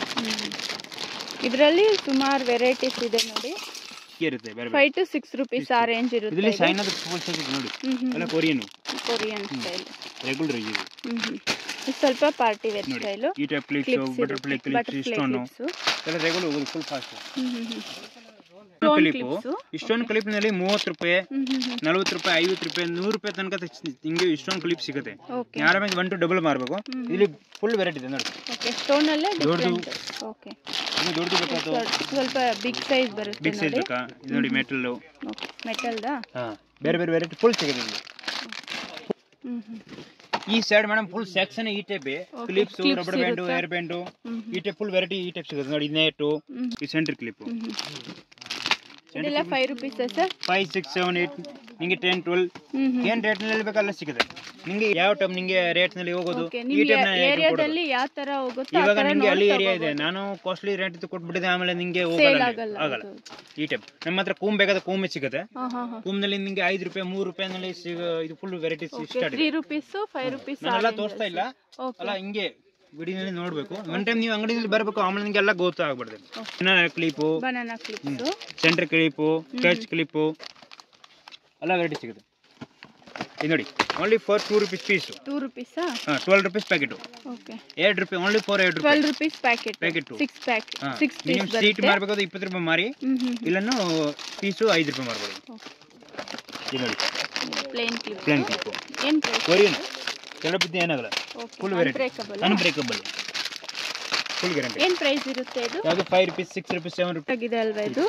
ಇದರಲ್ಲಿ ಸುಮಾರು ವೆರೈಟೀಸ್ ಇದೆ ನೋಡಿ
ಇರುತ್ತೆ ಬೇರೆ ಬೇರೆ
ಫೈವ್ ಟು ಸಿಕ್ಸ್ ರುಪೀಸ್ ಆ ರೇಂಜ್ ಇರುತ್ತೆ
ಇದರಲ್ಲಿ ಸೈನದ ಫುಲ್ ಸೈಜ್ ನೋಡಿ
ಹ್ಮ್ ಹ್ಮ್
ಎಲ್ಲ ಕೊರಿಯನ್
ಕೊರಿಯನ್ ಸ್ಟೈಲ್
ರೆಗ್ಯುಲರ್ ಇದು
ಹ್ಮ್ ಹ್ಮ್ ಇದು ಸ್ವಲ್ಪ ಪಾರ್ಟಿ ವೇರ್
ನೋಡಿ
ಸ್ಟೈಲು
ಈ type clips
clips
butterfly clips
butterfly
ಇಷ್ಟೊಂದು
ಕ್ಲಿಪ್ಸು
ಎಲ್ಲ ರೆಗ್ಯುಲರ್ ಹೋಗೋದು ಫುಲ್ ಫಾಸ್ಟ್
ಹ್ಮ್ ಹ್ಮ್ ಹ್ಮ್ Stone
ಕ್ಲಿಪ್ಪು
clips.
ಇಷ್ಟೊಂದು ಕ್ಲಿಪ್ನಲ್ಲಿ ಮೂವತ್ತು ರೂಪಾಯಿ
ಹ್ಮ್ ಹ್ಮ್ ಹ್ಮ್
ನಲ್ವತ್ತು ರೂಪಾಯಿ ಐವತ್ತು ರೂಪಾಯಿ ನೂರು ರೂಪಾಯಿ ತನಕ ತ- ಹಿಂಗೆ ಇಷ್ಟೊಂದು ಕ್ಲಿಪ್ ಸಿಗುತ್ತೆ
ಓಕೆ
ಆರಾಮಾಗಿ ಒನ್ ಟು ಡಬಲ್ ಮಾರಬೇಕು ಇಲ್ಲಿ ಫುಲ್ ವೆರೈಟಿ ಇದೆ ನೋಡಿ
ಓಕೆ ಸ್ಟೋನಲ್ಲೇ
ದೊಡ್ಡದು.
ಡಿಫ್ರೆಂಟ್ ಓಕೆ
ಇನ್ನು ದೊಡ್ಡದು ಬೇಕಾಯ್ತು
ಸ್ವಲ್ಪ ಬಿಗ್ ಸೈಜ್ ಬರುತ್ತೆ
ಬಿಗ್ ಸೈಜ್
ನೋಡಿ
ಬೇಕಾ ಇದು ನೋಡಿ ಮೆಟಲ್ಲು
ಓಕೆ ಮೆಟಲ್ದಾ
ಹಾಂ ಬೇರೆ ಬೇರೆ ವೆರೈಟಿ ಫುಲ್ ಸಿಗುತ್ತೆ ಇಲ್ಲಿ
ಹ್ಮ್ ಹ್ಮ್
ಈ ಸೈಡ್ ಮೇಡಮ್ ಫುಲ್ ಸೆಕ್ಷನ್ ಈ type
Okay,
clips
clips
rubber band
ಇರುತ್ತಾ?
ಏರ್ ಬ್ಯಾಂಡ್
ಹ್ಮ್
ಈ ಟೈಪ್ ಫುಲ್ ವೆರೈಟಿ ಈ ಟೈಪ್ ಸಿಗುತ್ತೆ ನೋಡಿ ನೆಟ್ಟು
ಹ್ಮ್
ಈ ಸೆಂಟರ್ ಕ್ಲಿಪ್
ಹ್ಮ್ ಇದೆಲ್ಲ ಫೈವ್ ರುಪೀಸಾ sir
five six seven eight ನಿಂಗೆ ಟೆನ್ ಟ್ವೆಲ್
ಹ್ಮ್ ಹ್ಮ್
ಏನ್ ರೇಟ್ ನಲ್ಲಿ ಬೇಕಲ್ಲ ಸಿಗುತ್ತೆ ನಿಂಗೆ ಯಾವ ಟೈಪ್ ನಿಂಗೆ ರೇಟ್ ನಲ್ಲಿ ಹೋಗೋದು
ಓಕೆ
ಈ
ನಿಮ್
ಟೈಪ್
ಏರಿಯಾದಲ್ಲಿ ಯಾವ ತರ ಹೋಗುತ್ತೋ ಆ
ಇವಾಗ
ತರ
ನಿಂಗೆ ಅಲ್ಲಿ
ನೋಡಿ
ಏರಿಯಾ ಇದೆ
ತಗೋಬೋದು.
ನಾನು ಕಾಸ್ಟ್ಲಿ ರೇಟ್ ಕೊಟ್ಬಿಟ್ಟಿದೆ ಆಮೇಲೆ ನಿಂಗೆ
ಸೇಲ್
ಹೋಗಲ್ಲ
ಆಗಲ್ಲ
ಅಲ್ಲಿ. ಆಗಲ್ಲ
ಹೌದು.
ಈ ಟೈಪ್ ನಮ್ಮ ಹತ್ರ ಕೂಮ್ ಬೇಕಾದ ಕೂಮೆ ಸಿಗುತ್ತೆ
ಹಾ ಹಾ ಹಾ
ಕೂಮ್ನಲ್ಲಿ ನಿಂಗೆ ಐದು ರೂಪಾಯಿ ಮೂರು ರೂಪಾಯಿನಲ್ಲಿ ಸಿಗ ಇದು full varieties
okay
start
three
ಇದೆ
ರುಪೀಸ್ ಫೈವ್ ರುಪೀಸ್
ನಾನೆಲ್ಲ ತೋರಿಸ್ತಾ ಇಲ್ಲ
ಓಕೆ
ಅಲ್ಲ ಹಿಂಗೆ ವಿಡಿಯೋನಲ್ಲಿ ನೋಡ್ಬೇಕು ಒನ್ ಟೈಮ್ ನೀವು ಅಂಗಡಿಯಲ್ಲಿ ಬರಬೇಕು ಆಮೇಲೆ ನಿಂಗೆ ಎಲ್ಲ ಗೊತ್ತಾಗ್ಬಿಡ್ತದೆ clip
banana clips
centre clip touch clip ಎಲ್ಲ ವೆರೈಟಿ ಸಿಗುತ್ತೆ ಇದು ನೋಡಿ only for two rupees piece
two ರುಪೀಸಾ
ಹಾಂ ಟ್ವೆಲ್ ರುಪೀಸ್ ಪ್ಯಾಕೆಟು
ಓಕೆ
ಎರಡು ರೂಪಾಯಿ ಓನ್ಲಿ ಫಾರ್ ಎರಡು ರೂಪಾಯಿ
twelve rupees packet
packet
six pack
ಹಾಂ
ಸಿಕ್ಸ್ ಪೀಸ್
ನೀವು ಸೀಟ್
ಬರುತ್ತೆ
ಮಾರ್ಬೇಕಾದ್ರೆ ಇಪ್ಪತ್ತು ರೂಪಾಯಿ ಮಾರಿ
ಹ್ಮ್ ಹ್ಮ್
ಇಲ್ಲನ್ನು ಪೀಸು ಐದು ರೂಪಾಯಿ ಮಾರ್ಬೋದು ಇದು ನೋಡಿ
ಪ್ಲೇನ್ ಕ್ಲಿಪ್
ಪ್ಲೇನ್ ಕ್ಲಿಪ್ಪು
ಏನ್ ಪ್ರೈಸ್
ಕೊರಿಯನ್ ಕೆಳ ಬಿದ್ದು ಏನಾಗಲ್ಲ full variety
unbreakable
unbreakable full guarantee
ಏನ್ ಪ್ರೈಸ್ ಇರುತ್ತೆ ಇದು
ಯಾವುದು five rupees six rupees seven rupees
ಆಗಿದೆ ಅಲ್ವಾ ಇದು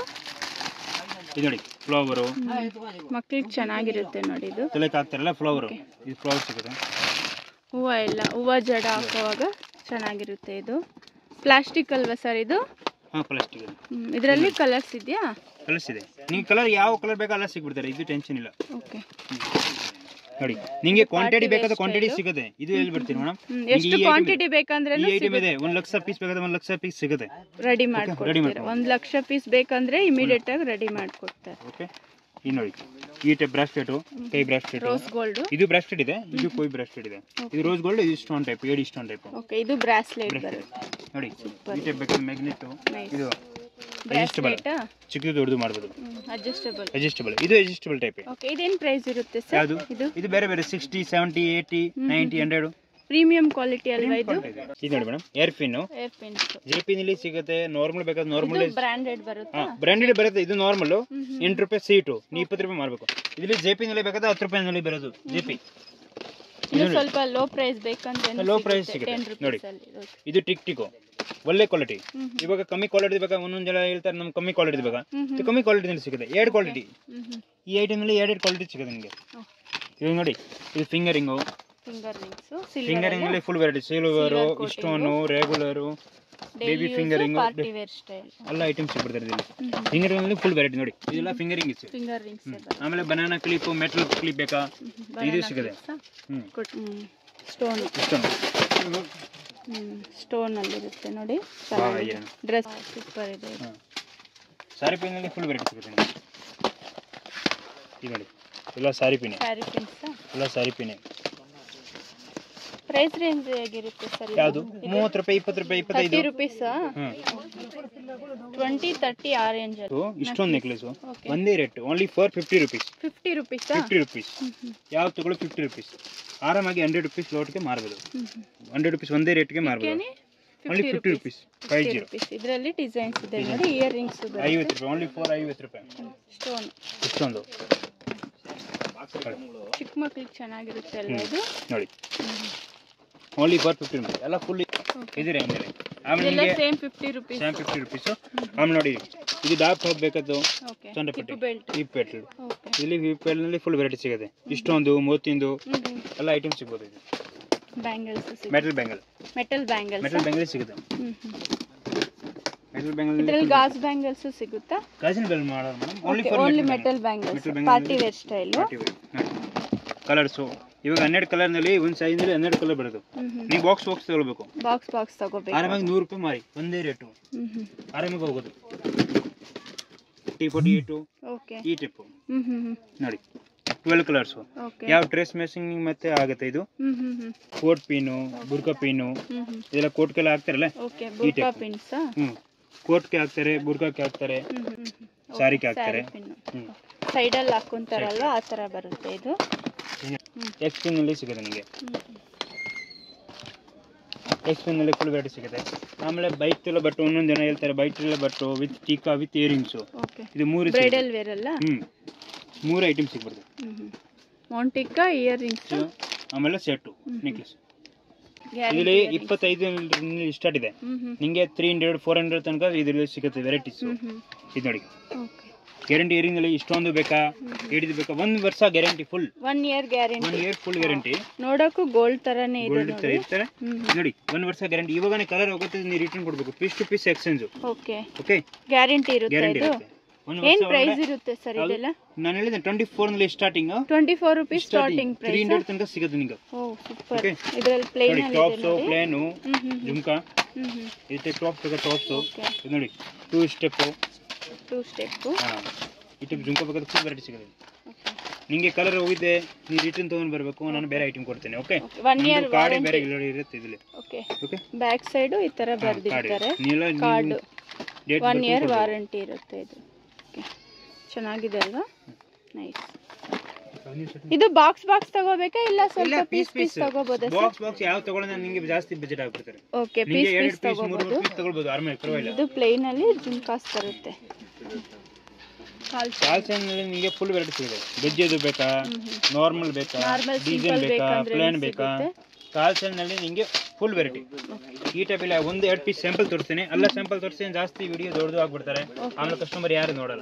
ಇದು ನೋಡಿ ಫ್ಲವರು
ಮಕ್ಳಿಗೆ ಚೆನ್ನಾಗಿರುತ್ತೆ ನೋಡಿ ಇದು
ತಲೆಗೆ ಹಾಕ್ತಾರಲ್ಲ ಫ್ಲವರು ಇದು ಫ್ಲವರ್ ಸಿಗುತ್ತೆ
ಹೂವು ಎಲ್ಲ ಹೂವು ಜಡ ಹಾಕುವಾಗ ಚೆನ್ನಾಗಿರುತ್ತೆ ಇದು ಪ್ಲಾಸ್ಟಿಕ್ ಅಲ್ವಾ ಸರ್ ಇದು
ಹಾಂ ಪ್ಲಾಸ್ಟಿಕ್
ಇದರಲ್ಲಿ ಕಲರ್ಸ್ ಇದೆಯಾ
ಕಲರ್ಸ್ ಇದೆ ನಿಂಗೆ ಕಲರ್ ಯಾವ ಕಲರ್ ಬೇಕಾ ಎಲ್ಲ ಸಿಗ್ಬಿಡ್ತಾರೆ ಇದು ಟೆನ್ಷನ್ ಇಲ್ಲ
ಓಕೆ
ನೋಡಿ ನಿಂಗೆ ಕ್ವಾಂಟಿಟಿ ಬೇಕಾದ ಕ್ವಾಂಟಿಟಿ ಸಿಗುತ್ತೆ ಇದು ಎಲ್ಲಿ ಬಿಡ್ತೀನಿ ಮೇಡಮ್
ಎಷ್ಟು ಕ್ವಾಂಟಿಟಿ ಬೇಕಂದ್ರೆ
ಈ ಐಟಮ್ ಇದೆ ಒಂದ್ ಲಕ್ಷ ಪೀಸ್ ಬೇಕಾದ್ರೆ ಒಂದ್ ಲಕ್ಷ ಪೀಸ್ ಸಿಗುತ್ತೆ
ರೆಡಿ
ready
ಮಾಡ್ಕೊಡ್ತೀರಾ
ಮಾಡ್ಕೊಡ್ತೀವಿ.
ಒಂದ್ ಲಕ್ಷ ಪೀಸ್ ಬೇಕಂದ್ರೆ ಇಮಿಡಿಯೇಟ್ ಆಗಿ ರೆಡಿ ಮಾಡ್ಕೊಡ್ತಾರೆ
ಓಕೆ ಈ ನೋಡಿ ಈ ಟೈಪ್ ಬ್ರಾಸ್ಲೆಟ್ ಕೈ ಬ್ರಾಸ್ಲೆಟ್
ರೋಸ್ ಗೋಲ್ಡ್
ಇದು ಬ್ರಾಸ್ಲೆಟ್ ಇದೆ ಇದು ಕೊಯ್ ಬ್ರಾಸ್ಲೆಟ್ ಇದೆ ಇದು ರೋಸ್ ಗೋಲ್ಡ್ ಇದು stone type AD stone type
okay ಇದು ಬ್ರಾಸ್ಲೆಟ್ ಬರುತ್ತೆ
ನೋಡಿ ಈ ಟೈಪ್ ಬೇಕಾದ್ರೆ ಮ್ಯಾಗ್ನೆಟ್
Nice.
ಇದು ಅಡ್ಜಸ್ಟಬಲ್
ಬ್ರಾಸ್ಲೆಟ್
ಚಿಕ್ಕದು ದೊಡ್ಡದು ಮಾಡ್ಬೋದು
ಅಡ್ಜಸ್ಟಬಲ್
ಅಡ್ಜಸ್ಟಬಲ್ ಇದು ಅಡ್ಜಸ್ಟಬಲ್ ಟೈಪ್
ಓಕೆ ಇದೇನ್ ಪ್ರೈಸ್ ಇರುತ್ತೆ ಸರ್
ಯಾವುದು
ಇದು
ಇದು ಬೇರೆ ಬೇರೆ sixty seventy eighty ninety hundred
premium quality ಅಲ್ವಾ ಇದು
ಇದು ನೋಡಿ madam hair pin
hair pins
J P ನಲ್ಲಿ ಸಿಗುತ್ತೆ ನಾರ್ಮಲ್ ಬೇಕಾದ್ರೆ ನಾರ್ಮಲ್
ಇದು ಬ್ರಾಂಡೆಡ್ ಬರುತ್ತಾ
ಬ್ರ್ಯಾಂಡೆಡ್ ಬರುತ್ತೆ ಇದು ನಾರ್ಮಲ್ ಎಂಟು ರೂಪಾಯಿ ಸೀಟು ನೀವು ಇಪ್ಪತ್ತು ರೂಪಾಯಿ ಮಾರ್ಬೇಕು ಇದರಲ್ಲಿ ಜೆ ಪಿ ನಲ್ಲಿ ಬೇಕಾದ್ರೆ ಹತ್ತು ರೂಪಾಯಿನಲ್ಲಿ ಬರೋದು ಜೆ ಪಿ
ಇದು ಸ್ವಲ್ಪ ಲೋ ಪ್ರೈಸ್ ಬೇಕಂದ್ರೆ
Low price ಸಿಗುತ್ತೆ.
ಟೆನ್
ನೋಡಿ.
ರುಪೀಸ್ ಅಲ್ಲಿ Okay.
ಇದು ಟಿಕ್ ಟಿಕು ಒಳ್ಳೆ ಕ್ವಾಲಿಟಿ
ಹ್ಮ್
ಇವಾಗ ಕಮ್ಮಿ ಕ್ವಾಲಿಟಿ ಬೇಕಾ ಒಂದೊಂದು ಜನ ಹೇಳ್ತಾರೆ ನಮ್ಗೆ ಕಮ್ಮಿ ಕ್ವಾಲಿಟಿ ಬೇಕಾ
ಹ್ಮ್ ಹ್ಮ್
ಇದು ಕಮ್ಮಿ ಕ್ವಾಲಿಟಿನಲ್ಲಿ ಸಿಗುತ್ತೆ ಎರಡು ಕ್ವಾಲಿಟಿ
ಹ್ಮ್ ಹ್ಮ್
ಈ ಐಟಮ್ನಲ್ಲಿ ಎರಡು ಕ್ವಾಲಿಟಿ ಸಿಗುತ್ತೆ ನಿಮಗೆ
Oh.
ಇವಾಗ ನೋಡಿ ಇದು ಫಿಂಗರಿಂಗು
ಫಿಂಗರ್ ರಿಂಗ್ಸ್ ಸಿಲ್ವರ್
ಫಿಂಗರಿಂಗಲ್ಲಿ full variety silver
Silver coating.
Stone regular baby finger ring
party wear style
ಎಲ್ಲ ಐಟಮ್ಸ್ ಸಿಗ್ಬಿಡ್ತಾರೆ ಇಲ್ಲಿ ಫಿಂಗರಿಂಗಲ್ಲಿ ಫುಲ್ ವೆರೈಟಿ ನೋಡಿ ಇದೆಲ್ಲ ಫಿಂಗರಿಂಗ್ ಇಸ್
ಫಿಂಗರ್ ರಿಂಗ್ಸ್
ಆಮೇಲೆ ಬನಾನಾ ಕ್ಲಿಪ್ ಮೆಟಲ್ ಕ್ಲಿಪ್ ಬೇಕಾ ಇದು ಸಿಗುತ್ತೆ ಹ್ಮ್
ಸ್ಟೋನ್
ಇಷ್ಟೊಂದು
ಸ್ಟೋನ್ ಅಲ್ಲಿ ಇರುತ್ತೆ ನೋಡಿ
ಏನು.
ಡ್ರೆಸ್ ಸೂಪರ್ ಇದೆ ಇದು.
ಹಾಂ ಸಾರಿ ಪಿನ್ನಲ್ಲಿ ಫುಲ್ ವೆರೈಟಿ ಸಿಗುತ್ತೆ ನಿಮಗೆ ಇದು ನೋಡಿ ಎಲ್ಲ ಸಾರಿ ಪಿನ್ನೆ
ಸ್ಯಾರಿ ಪಿನ್ಸ್
ಎಲ್ಲ ಸಾರಿ ಪಿನ್ನೆ
ಪ್ರೈಸ್ ರೇಂಜ್ ಹೇಗಿರುತ್ತೆ ಸರ್
ಯಾವುದು ಮೂವತ್ತು ರೂಪಾಯಿ ಇಪ್ಪತ್ತು ರೂಪಾಯಿ
ತರ್ಟಿ
ಇಪ್ಪತ್ತೈದು
ರುಪೀಸ್
ಹ್ಞೂ
ಟ್ವೆಂಟಿ ತರ್ಟಿ ಆ ರೇಂಜ್
ಇದು ಇಷ್ಟೊಂದು ನೆಕ್ಲೆಸು
Okay.
ಒಂದೇ rate only for fifty rupees
fifty rupees
fifty rupees ಯಾವ್ದು ತಗೊಳ್ಳೋ ಫಿಫ್ಟಿ ರುಪೀಸ್ ಆರಾಮಾಗಿ ಹಂಡ್ರೆಡ್ ರುಪೀಸ್ ಲೋಟ್ಗೆ ಮಾರ್ಬೋದು ಹಂಡ್ರೆಡ್ ರುಪೀಸ್ ಒಂದೇ ರೇಟ್ಗೆ ಮಾರ್ಬೋದು only fifty rupees five zero
rupees ಇದರಲ್ಲಿ ಡಿಸೈನ್ಸ್ ಇದೆ ನೋಡಿ ಇಯರ್ ರಿಂಗ್ಸ್
ಐವತ್ತು ರೂಪಾಯಿ ಓನ್ಲಿ ಫಾರ್ ಐವತ್ತು ರೂಪಾಯಿ
ಸ್ಟೋನ್
ಇಷ್ಟೊಂದು
ಚಿಕ್ಕ ಮಕ್ಳಿಗೆ ಚೆನ್ನಾಗಿರುತ್ತೆ ಅಲ್ವಾ ಇದು
ನೋಡಿ ಓನ್ಲಿ ಫಾರ್ ಫಿಫ್ಟಿ ರುಪೀಸ್ ಎಲ್ಲ ಫುಲ್ ಇದೆ ರೇಂಜಲ್ಲಿ ಆಮೇಲೆ
ಇದೆಲ್ಲ
ನಿಮಗೆ
same fifty rupees
same fifty rupees ಆಮೇಲೆ ನೋಡಿ ಇದು ಡಾಪ್ ಟಾಪ್ ಬೇಕಾದ್ದು
ಓಕೆ
ಸಣ್ಣ
ಟಿಪ್ಪು
ಪಟ್ಟಿ
ಬೆಲ್ಟ್
ಈ ಪೆಟ್ಲು
ಓಕೆ
ಇಲ್ಲಿ ಈ ಪೆಟ್ಲಿನಲ್ಲಿ ಫುಲ್ ವೆರೈಟಿ ಸಿಗುತ್ತೆ ಇಷ್ಟೊಂದು ಮೂವತ್ತಿಂದು
ಹ್ಞೂ
ಎಲ್ಲ ಐಟಮ್ ಸಿಗ್ಬೋದು ಇದು
bangles
metal bangle
metal bangles
metal bangle ಸಿಗುತ್ತೆ
ಹ್ಞೂ ಹ್ಞೂ
ಮೆಟಲ್ ಬ್ಯಾಂಗಲ್
ಇದರಲ್ಲಿ ಗಾಜ್ ಬ್ಯಾಂಗಲ್ಸ್ ಸಿಗುತ್ತಾ
ಗಾಜಿನ ಬೆಲ್ ಮಾಡೋದು madam only for
only metal bangles
Metal bangle
party wear style
colours ಇವಾಗ ಹನ್ನೆರಡು ಕಲರ್ನಲ್ಲಿ ಒಂದು ಸೈಜ್ನಲ್ಲಿ ಹನ್ನೆರಡು ಕಲರ್ ಬರೋದು
ಹ್ಞೂ ಹ್ಞೂ
ನೀವು ಬಾಕ್ಸ್ ಬಾಕ್ಸ್ ತಗೊಳ್ಬೇಕು
ಬಾಕ್ಸ್ ಬಾಕ್ಸ್ ತಗೋಬೇಕು
ಆರಾಮಾಗಿ ನೂರು ರೂಪಾಯಿ ಮಾರಿ ಒಂದೇ ರೇಟು
ಹ್ಞೂ ಹ್ಞೂ
ಆರಾಮಾಗಿ ಹೋಗೋದು ಟಿ ಫೋರ್ಟಿ ಏಟು
ಓಕೆ
ಈ ಟಿಪ್ಪು
ಹ್ಞೂ ಹ್ಞೂ ಹ್ಞೂ
ನೋಡಿ ಟ್ವೆಲ್ ಕಲರ್ಸು
ಓಕೆ
ಯಾವ ಡ್ರೆಸ್ ಮ್ಯಾಚಿಂಗ್ ಮತ್ತೆ ಆಗುತ್ತೆ ಇದು
ಹ್ಞೂ ಹ್ಞೂ ಹ್ಞೂ
ಕೋಟ್ ಪೀನು ಬುರ್ಕಾ ಪೀನು
ಹ್ಞೂ ಹ್ಞೂ
ಇದೆಲ್ಲ ಕೋಟ್ಗೆಲ್ಲ ಹಾಕ್ತಾರಲ್ಲ
ಓಕೆ ಬುರ್ಕಾ
type.
ಪಿನ್ಸಾ
ಹ್ಞೂ ಕೋಟ್ಗೆ ಹಾಕ್ತಾರೆ ಬುರ್ಕಾಕ್ಕೆ ಹಾಕ್ತಾರೆ
ಹ್ಞೂ ಹ್ಞೂ ಹ್ಞೂ
ಸಾರಿಗೆ ಹಾಕ್ತಾರೆ
ಪಿನ್ನು
ಹ್ಞೂ
ಸೈಡಲ್ಲಿ ಹಾಕೊಂತಾರಲ್ವ ಆ ಥರ ಬರುತ್ತೆ ಇದು
ಎಕ್ಸ್ ಪಿನ್ನಲ್ಲಿ ಸಿಗುತ್ತೆ ನಿಮಗೆ ಎಕ್ಸ್ ಪಿನ್ನಲ್ಲಿ ಫುಲ್ ವೆರೈಟಿ ಸಿಗುತ್ತೆ ಆಮೇಲೆ ಬೈಟ್ ಎಲ್ಲ ಬಟ್ಟು ಒಂದೊಂದು ಜನ ಹೇಳ್ತಾರೆ ಬೈಟ್ ಎಲ್ಲ ಬಟ್ಟು with tikka with earrings
okay
ಇದು ಮೂರು
ಬ್ರೈಡಲ್ ವೇರ್ ಅಲ್ಲ
ಹ್ಞೂ ಮೂರು ಐಟಮ್ ಸಿಗ್ಬಾರ್ದು
ಹ್ಞೂ ಹ್ಞೂ ಮೌಂಟಿಕ್ಕ ಇಯರ್ ರಿಂಗ್ಸ್
ಆಮೇಲೆ ಸೆಟ್ಟು ನೆಕ್ಲೆಸ್ ಇದರಲ್ಲಿ ಇಪ್ಪತ್ತೈದು ಸ್ಟಾರ್ಟ್ ಇದೆ
ಹ್ಞೂ ಹ್ಞೂ
ನಿಮಗೆ ತ್ರೀ ಹಂಡ್ರೆಡ್ ಫೋರ್ ಹಂಡ್ರೆಡ್ ತನಕ ಇದರಲ್ಲಿ ಸಿಗುತ್ತೆ ವೆರೈಟೀಸ್
ಹ್ಞೂ ಹ್ಞೂ
ಇದು ನೋಡಿ
ಓಕೆ
ಗ್ಯಾರಂಟಿ ಇಯರಿಂಗಲ್ಲಿ ಇಷ್ಟೊಂದು ಬೇಕಾ ಹಿಡಿದು ಬೇಕಾ ಒಂದು ವರ್ಷ guarantee full
one year
one
guarantee
year full guarantee
ನೋಡಕ್ಕೂ ಗೋಲ್ಡ್ ತರನೇ ಇದೆ
ಗೋಲ್ಡ್
ನೋಡಿ
ಇರ್ತಾರೆ
ಹ್ಮ್
ನೋಡಿ ಒಂದು ವರ್ಷ ಗ್ಯಾರಂಟಿ ಇವಾಗನೇ ಕಲರ್ ಹೋಗುತ್ತೆ ನೀವು ರಿಟರ್ನ್ ಕೊಡಬೇಕು piece to piece exchange
okay
okay
guarantee ಇರುತ್ತೆ
ಗ್ಯಾರಂಟಿ
ಇದು
ಇರುತ್ತೆ ಒಂದು
ಏನ್
ವರ್ಷ
ಪ್ರೈಸ್ ಇರುತ್ತೆ ಸರ್
ಯಾವ್ದು?
ಇದೆಲ್ಲ
ನಾನು ಹೇಳಿದೆ ಟ್ವೆಂಟಿ ಫೋರ್ ನಲ್ಲಿ starting
twenty four rupees starting
three
price
hundred ತನಕ ಸಿಗುತ್ತೆ ನಿಮಗೆ
ಓ ಸೂಪರ್
Okay.
ಇದರಲ್ಲಿ ಪ್ಲೇನ್
ನೋಡಿ
ಅಲ್ಲಿ
ಟಾಪ್ಸು
ಇದೆ ನೋಡಿ
ಪ್ಲೇನು
ಹ್ಮ್ ಹ್ಮ್
ಜುಮ್ಕಾ
ಹ್ಮ್ ಹ್ಮ್
ಇದಕ್ಕೆ ಟಾಪ್ ಬೇಕಾ ಟಾಪ್ಸು
ಓಕೆ
ಇದು ನೋಡಿ ಟೂ ಸ್ಟೆಪ್ಪು
ಟೂ ಸ್ಟೆಪ್
ಹಾಂ ಈ ಟೈಪ್ ಜುಮ್ಕಾ ಬೇಕಾದ್ರೆ ಫುಲ್ ವೆರೈಟಿ ಸಿಗುತ್ತೆ
ಓಕೆ
ನಿಮಗೆ ಕಲರ್ ಹೋಗಿದ್ದೆ ನೀವು ರಿಟರ್ನ್ ತೊಗೊಂಡು ಬರಬೇಕು ನಾನು ಬೇರೆ ಐಟಮ್ ಕೊಡ್ತೇನೆ ಓಕೆ
ಒನ್ ಇಯರ್
ಕಾರ್ಡ್ ಬೇರೆ ಇಲ್ಲಿ ಇರುತ್ತೆ ಇದರಲ್ಲಿ
ಓಕೆ
ಓಕೆ
ಬ್ಯಾಕ್ ಸೈಡು ಈ ತರ ಬರ್ದಿರ್ತಾರೆ
ನೀವೆಲ್ಲ
card
date
one year warranty ಇರುತ್ತೆ ಇದು ಓಕೆ ಚೆನ್ನಾಗಿದೆ ಅಲ್ವಾ ನೈಸ್ ಇದು ಬಾಕ್ಸ್ ಬಾಕ್ಸ್ ತಗೋಬೇಕಾ ಇಲ್ಲ
ಇಲ್ಲ
ಸ್ವಲ್ಪ
ಪೀಸ್
ಪೀಸ್ ಪೀಸ್
ಪೀಸ್
ತಗೋಬೋದಾ ಸರ್
ಬಾಕ್ಸ್ ಬಾಕ್ಸ್ ಯಾವ ತಗೊಳ್ಳೋಣ ನಿಮಗೆ ಜಾಸ್ತಿ ಬಜೆಟ್ ಆಗ್ಬಿಡ್ತಾರೆ
ಓಕೆ
ನಿಮಗೆ
ಪೀಸ್
ಎರಡು
ಪೀಸ್
ಪೀಸ್ ಮೂರು
ತಗೋಬೋದು
ಪೀಸ್ ತಗೊಳ್ಬೋದು ಆರ್ಮೇಲೆ ಪರವಾಗಿಲ್ಲ
ಇದು ಪ್ಲೇನ್ ಅಲ್ಲಿ ಜುಮ್ಕಾಸ್ ಬರುತ್ತೆ ಕಾಲ್
ಕಾಲ್ ನಲ್ಲಿ ನಿಮಗೆ ಫುಲ್ ವೆರೈಟಿ ಸಿಗುತ್ತೆ ಗಜ್ಜೆದು ಬೇಕಾ ನಾರ್ಮಲ್ ಬೇಕಾ
Normal,
ಡೀಸೆಲ್
simple
ಬೇಕಾ
ಬೇಕಂದ್ರೆ
ಪ್ಲೇನ್ ಬೇಕಾ ಕಾಲ್ ನಲ್ಲಿ ನಿಮಗೆ ಫುಲ್ ವೆರೈಟಿ ಈ ಟೈಪ್ ಇಲ್ಲ ಒಂದು ಎರಡು ಪೀಸ್ ಸ್ಯಾಂಪಲ್ ತೋರಿಸ್ತೀನಿ ಎಲ್ಲ ಸ್ಯಾಂಪಲ್ ತೋರಿಸ್ತೀನಿ ಜಾಸ್ತಿ ವಿಡಿಯೋ ದೊಡ್ಡದು ಆಗ್ಬಿಡ್ತಾರೆ ಆಮೇಲೆ ಕಸ್ಟಮರ್ ಯಾರು ನೋಡಲ್ಲ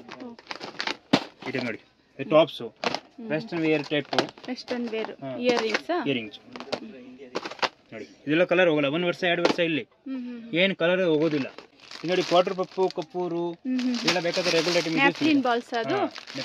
ಈ ಟೈಪ್ ನೋಡಿ tops western wear type
western wear
ಹಾ.
ಇಯರಿಂಗ್ಸಾ
ಇಯರಿಂಗ್ಸ್ ನೋಡಿ ಇದೆಲ್ಲ ಕಲರ್ ಹೋಗಲ್ಲ ಒಂದು ವರ್ಷ ಎರಡು ವರ್ಷ ಇಲ್ಲಿ
ಹ್ಮ್ ಹ್ಮ್
ಏನು ಕಲರ್ ಹೋಗೋದಿಲ್ಲ ಇದು ನೋಡಿ ಕ್ವಾರ್ಟರ್ ಪಪ್ಪು ಕಪ್ಪೂರು
ಹ್ಮ್ ಹ್ಮ್
ಇದೆಲ್ಲ ಬೇಕಾದ್ರೆ ರೆಗ್ಯುಲೇಟ್
ನ್ಯಾಪ್ಕಿನ್ ಬಾಲ್ಸ್ ಅದು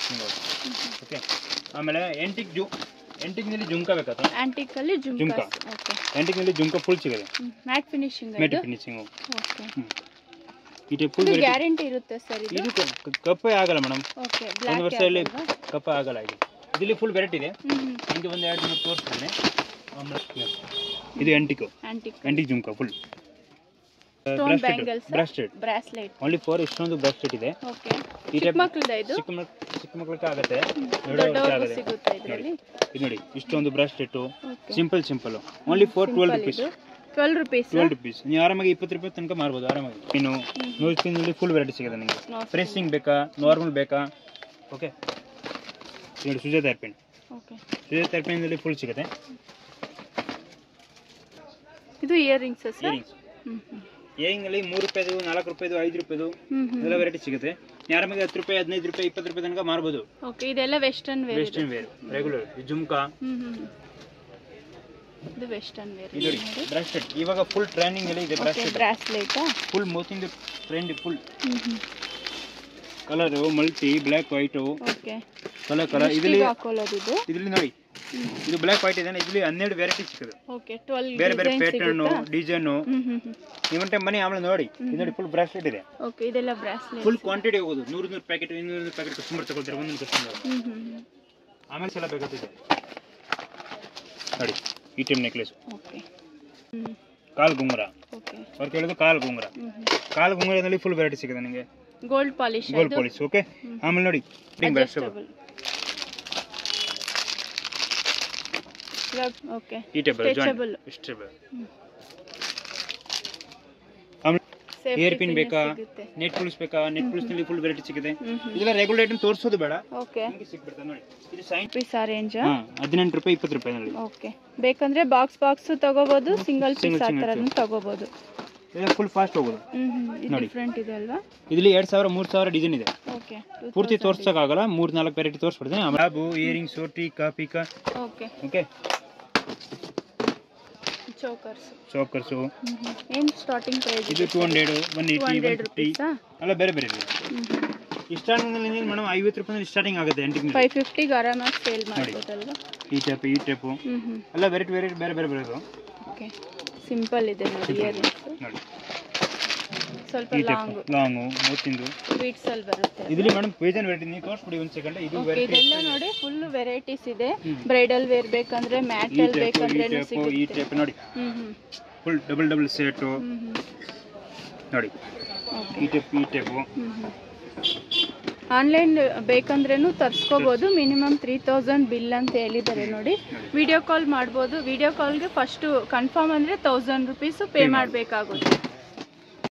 ಓಕೆ ಆಮೇಲೆ ಎಂಟಿಕ್ ಜು ಎಂಟಿಕ್ನಲ್ಲಿ ಜುಮ್ಕಾ ಬೇಕಾದ್ರೆ
ಆಂಟಿಕ್ ಅಲ್ಲಿ
ಜುಮ್ಕಾ.
ಜುಮ್ಕಾಸ್ ಓಕೆ
ಎಂಟಿಕ್ನಲ್ಲಿ ಜುಮ್ಕಾ ಫುಲ್ ಸಿಗುತ್ತೆ
ಮ್ಯಾಟ್ ಫಿನಿಶಿಂಗ್
ಮೆಟಿ
ಇದು
ಫಿನಿಶಿಂಗು
ಓಕೆ
ಈ ಟೈಪ್ ಫುಲ್
ಇದು ಗ್ಯಾರಂಟಿ ಇರುತ್ತೆ ಸರ್ ಇದು
ಇದು ಕ- ಕ- ಕಪ್ಪೇ ಆಗಲ್ಲ ಮೇಡಮ್
ಓಕೆ
ಒಂದು
ಬ್ಲ್ಯಾಕ್
ವರ್ಷ ಇಲ್ಲಿ ಕಪ್ಪ ಆಗಲ್ಲ ಇದು ಇಲ್ಲಿ ಫುಲ್ ವೆರೈಟಿ ಇದೆ
ಹ್ಮ್ ಹ್ಮ್
ನಿಮಗೆ ಒಂದು ಎರಡು ಮೂರು ತೋರಿಸ್ತಾನೆ ಆಮೇಲೆ ಇದು antique
antique
antique jhumka full
stone bangles
ಬ್ರಾಸ್ಟೆಡ್
ಬ್ರಾಸ್ಲೆಟ್
ಓನ್ಲಿ ಫಾರ್ ಇಷ್ಟೊಂದು ಬ್ರಾಸ್ಟೆಡ್ ಇದೆ
ಓಕೆ
ಈ
ಚಿಕ್ಕ
ಟೈಪ್
ಮಕ್ಳದ ಇದು
ಚಿಕ್ಕ ಮಕ್ ಚಿಕ್ಕ ಮಕ್ಳಿಗೆ ಆಗುತ್ತೆ ದೊಡ್ಡವ್ರಿಗೆ
ದೊಡ್ಡವ್ರಿಗೂ
ಆಗುತ್ತೆ
ಸಿಗುತ್ತೆ ಇದರಲ್ಲಿ
ಇದು ನೋಡಿ ಇಷ್ಟೊಂದು bracelet
okay
simple simple only for twelve rupees
twelve rupees
twelve rupees ನೀವು ಆರಾಮಾಗಿ ಇಪ್ಪತ್ತು ರೂಪಾಯಿ ತನಕ ಮಾರ್ಬೋದು ಆರಾಮಾಗಿ ಇನ್ನು ನೋಸ್ ಪಿನ್ನಲ್ಲಿ ಫುಲ್ ವೆರೈಟಿ ಸಿಗುತ್ತೆ ನಿಮಗೆ ಪ್ರೆಸ್ಸಿಂಗ್ ಬೇಕಾ ನಾರ್ಮಲ್ ಬೇಕಾ ಓಕೆ ನೋಡಿ Sujata hair pin
okay
Sujata hair ಪಿನ್ನಲ್ಲಿ ಫುಲ್ ಸಿಗುತ್ತೆ
ಇದು earrings sir
earrings
hmm hmm
ಇಯರಿಂಗಲ್ಲಿ ಮೂರು ರೂಪಾಯಿದು ನಾಲ್ಕು ರೂಪಾಯಿದು ಐದು ರೂಪಾಯಿದು
ಹ್ಮ್ ಹ್ಮ್
ಎಲ್ಲ ವೆರೈಟಿ ಸಿಗುತ್ತೆ ನೀವು ಆರಾಮಾಗಿ ಹತ್ತು ರೂಪಾಯಿ ಹದಿನೈದು ರೂಪಾಯಿ ಇಪ್ಪತ್ತು ರೂಪಾಯಿ ತನಕ ಮಾರ್ಬೋದು
ಓಕೆ ಇದೆಲ್ಲ western wear
western wear regular jhumka
ಹ್ಮ್ ಹ್ಮ್ ಹ್ಮ್. ಇದು ವೆಸ್ಟರ್ನ್ ವೇರ್
ಇದು ನೋಡಿ ಬ್ರಾಸ್ಲೆಟ್ ಇವಾಗ ಫುಲ್ ಟ್ರೆಂಡಿಂಗ್ ಅಲ್ಲಿ ಇದೆ
ಓಕೆ
ಬ್ರಾಸ್ಲೆಟ್
ಬ್ರಾಸ್ಲೆಟಾ
ಫುಲ್ ಮೋತಿಂಗ್ trend full
hmm hmm
colour multi black white
okay
colour colour ಇದರಲ್ಲಿ
ಹಾಕೊಳ್ಳೋದು ಇದು
ಇದರಲ್ಲಿ ನೋಡಿ ಇದು ಬ್ಲ್ಯಾಕ್ ವೈಟ್ ಇದೆ ಇದರಲ್ಲಿ ಹನ್ನೆರಡು ವೆರೈಟಿ ಸಿಗುತ್ತೆ
ಓಕೆ ಟ್ವೆಲ್
ಬೇರೆ ಬೇರೆ
ಡಿಸೈನ್
ಪ್ಯಾಟರ್ನು
ಸಿಗುತ್ತಾ
ಡಿಸೈನು
ಹ್ಮ್ ಹ್ಮ್ ಹ್ಮ್
ಇವನ್ ಟೈಮ್ ಬನ್ನಿ ಆಮೇಲೆ ನೋಡಿ ಇದು ನೋಡಿ ಫುಲ್ ಬ್ರಾಸ್ಲೆಟ್ ಇದೆ
ಓಕೆ ಇದೆಲ್ಲ ಬ್ರಾಸ್ಲೆಟ್
ಫುಲ್ ಕ್ವಾಂಟಿಟಿ ಹೋಗೋದು ನೂರು ನೂರು ಪ್ಯಾಕೆಟ್ ಇನ್ನೂರು ಪ್ಯಾಕೆಟ್ ಕಸ್ಟಮರ್ ತಗೊಳ್ತಾರೆ ಒಂದೊಂದು ಕಸ್ಟಮರ್
ಹ್ಮ್ ಹ್ಮ್ ಹ್ಮ್
ಆಮೇಲೆ ಸಲ ಬೇಕಾಗ್ತದೆ ನೋಡಿ ಈ ಟೈಮ್ ನೆಕ್ಲೆಸ್
ಓಕೆ ಹ್ಮ್
ಕಾಲ್ ಗುಂಗುರ
ಓಕೆ
ಅವ್ರು ಕೇಳೋದು ಕಾಲ್ ಗುಂಗುರ
ಹ್ಮ್ ಹ್ಮ್
ಕಾಲ್ ಗುಂಗುರದಲ್ಲಿ ಫುಲ್ ವೆರೈಟಿ ಸಿಗುತ್ತೆ ನಿಮಗೆ
gold polish
gold polish okay ಆಮೇಲೆ ನೋಡಿ ರಿಂಗ್ ಬ್ರಾಸ್ಲೆಟ್
ಅಡ್ಜಸ್ಟಬಲ್ ಓಕೆ
ಈ ಟೈಪ್
Stretchable.
ಜಾಯಿಂಟ್ ಸ್ಟ್ರೆಬಲ್ ಆಮೇಲೆ ಏರ್ ಪಿನ್ ಬೇಕಾ
ಸಿಗುತ್ತೆ
ನೆಟ್ ಪುಲ್ಸ್ ಬೇಕಾ ನೆಟ್ ಪುಲ್ಸ್ನಲ್ಲಿ ಫುಲ್ ವೆರೈಟಿ ಸಿಗುತ್ತೆ
ಹ್ಮ್ ಹ್ಮ್
ಇದೆಲ್ಲ ರೆಗ್ಯುಲರ್ ಐಟಮ್ ತೋರಿಸೋದು ಬೇಡ
ಓಕೆ
ನಿಮಗೆ ಸಿಕ್ಬಿಡ್ತದೆ ನೋಡಿ ಇದು ಸೈನ್
ಪೀಸ್ ಆ ರೇಂಜ್
ಹಾ ಹದಿನೆಂಟು ರೂಪಾಯಿ ಇಪ್ಪತ್ತು ರೂಪಾಯಿನಲ್ಲಿ
ಓಕೆ ಬೇಕಂದ್ರೆ ಬಾಕ್ಸ್ ಬಾಕ್ಸ್ ತಗೋಬಹುದು ಸಿಂಗಲ್
Single,
ಪೀಸ್ ಆ
single
ಥರನೂ ತಗೋಬಹುದು
ಇದೆಲ್ಲ ಫುಲ್ ಫಾಸ್ಟ್ ಹೋಗೋದು
ಹ್ಮ್ ಹ್ಮ್ ಇದು
ನೋಡಿ.
ಡಿಫ್ರೆಂಟ್ ಇದೆ ಅಲ್ವಾ
ಇದರಲ್ಲಿ ಎರಡು ಸಾವಿರ ಮೂರು ಸಾವಿರ ಡಿಸೈನ್ ಇದೆ
ಓಕೆ
ಪೂರ್ತಿ ತೋರ್ಸೋಕ್ಕಾಗಲ್ಲ ಮೂರು ನಾಲ್ಕು ವೆರೈಟಿ ತೋರಿಸ್ಬಿಡ್ತೀನಿ ಲ್ಯಾಬು ಇಯರಿಂಗ್ಸ್ ಟೀ ಕಾಫಿ ಕಾ
ಓಕೆ
ಓಕೆ
ಚೋಕರ್ಸ್
ಚೋಕರ್ಸು
ಏನು ಸ್ಟಾರ್ಟಿಂಗ್ ಪ್ರೈಸ್
ಇದು two hundred one
two
eighty one
hundred
fifty
ರುಪೀಸಾ
ಎಲ್ಲ ಬೇರೆ ಬೇರೆ ಇದೆ ಸ್ಟಾರ್ಟಿಂಗ್ನಲ್ಲಿ ಮೇಡಮ್ ಐವತ್ತು ರೂಪಾಯಿ ಸ್ಟಾರ್ಟಿಂಗ್ ಆಗುತ್ತೆ ಎಂಟಿಗೆ
ಫೈವ್ ಫಿಫ್ಟಿಗೆ ಆರಾಮಾಗಿ ಸೇಲ್ ಮಾಡ್ಬೋದಲ್ವಾ
ಈ ಟೈಪ್ ಈ ಟೈಪು
ಹ್ಮ್ ಹ್ಮ್
ಎಲ್ಲ ವೆರೈಟಿ ವೆರೈಟಿ ಬೇರೆ ಬೇರೆ ಬರೋದು
ಓಕೆ ಸಿಂಪಲ್ ಇದೆ ನೋಡಿ ಇಯರಿಂಗ್ಸ್
ನೋಡಿ
ಸ್ವಲ್ಪ
ಈ
ಲಾಂಗ್
ಟೈಪ್ ಲಾಂಗು ಮೂತಿಂದು
ಬೀಟ್ಸ್ ಅಲ್ಲಿ ಬರುತ್ತೆ
ಇದರಲ್ಲಿ ಮೇಡಮ್ ಪೇಜನ್ ವೆರೈಟಿ ನೀವು ತೋರಿಸ್ಬಿಡಿ ಒಂದು ಸೆಕೆಂಡ್ ಇದು
ಓಕೆ
ವೆರೈಟಿ
ಇದೆಲ್ಲ ನೋಡಿ ಫುಲ್ ವೆರೈಟೀಸ್ ಇದೆ ಬ್ರೈಡಲ್ ವೇರ್ ಬೇಕಂದ್ರೆ ಮ್ಯಾಟ್
ಈ
ಅಲ್ಲಿ
ಟೈಪು ಈ
ಬೇಕಂದ್ರೆ
ಟೈಪು ಈ
ಸಿಗುತ್ತೆ
ಟೈಪ್ ನೋಡಿ
ಹ್ಮ್ hmm
full double double set
hmm ಹ್ಮ್
ನೋಡಿ
ಓಕೆ
ಈ ಟೈಪ್ ಈ ಟೈಪು
ಆನ್ಲೈನ್ ಬೇಕಂದ್ರೂ ತರಿಸ್ಕೋಬೋದು ಮಿನಿಮಮ್ ತ್ರೀ ತೌಸಂಡ್ ಬಿಲ್ ಅಂತ ಹೇಳಿದ್ದಾರೆ ನೋಡಿ ವಿಡಿಯೋ ಕಾಲ್ ಮಾಡ್ಬೋದು ವಿಡಿಯೋ ಕಾಲ್ಗೆ ಫಸ್ಟು ಕನ್ಫರ್ಮ್ ಅಂದರೆ ತೌಸಂಡ್ ರುಪೀಸು ಪೇ ಮಾಡಬೇಕಾಗುತ್ತೆ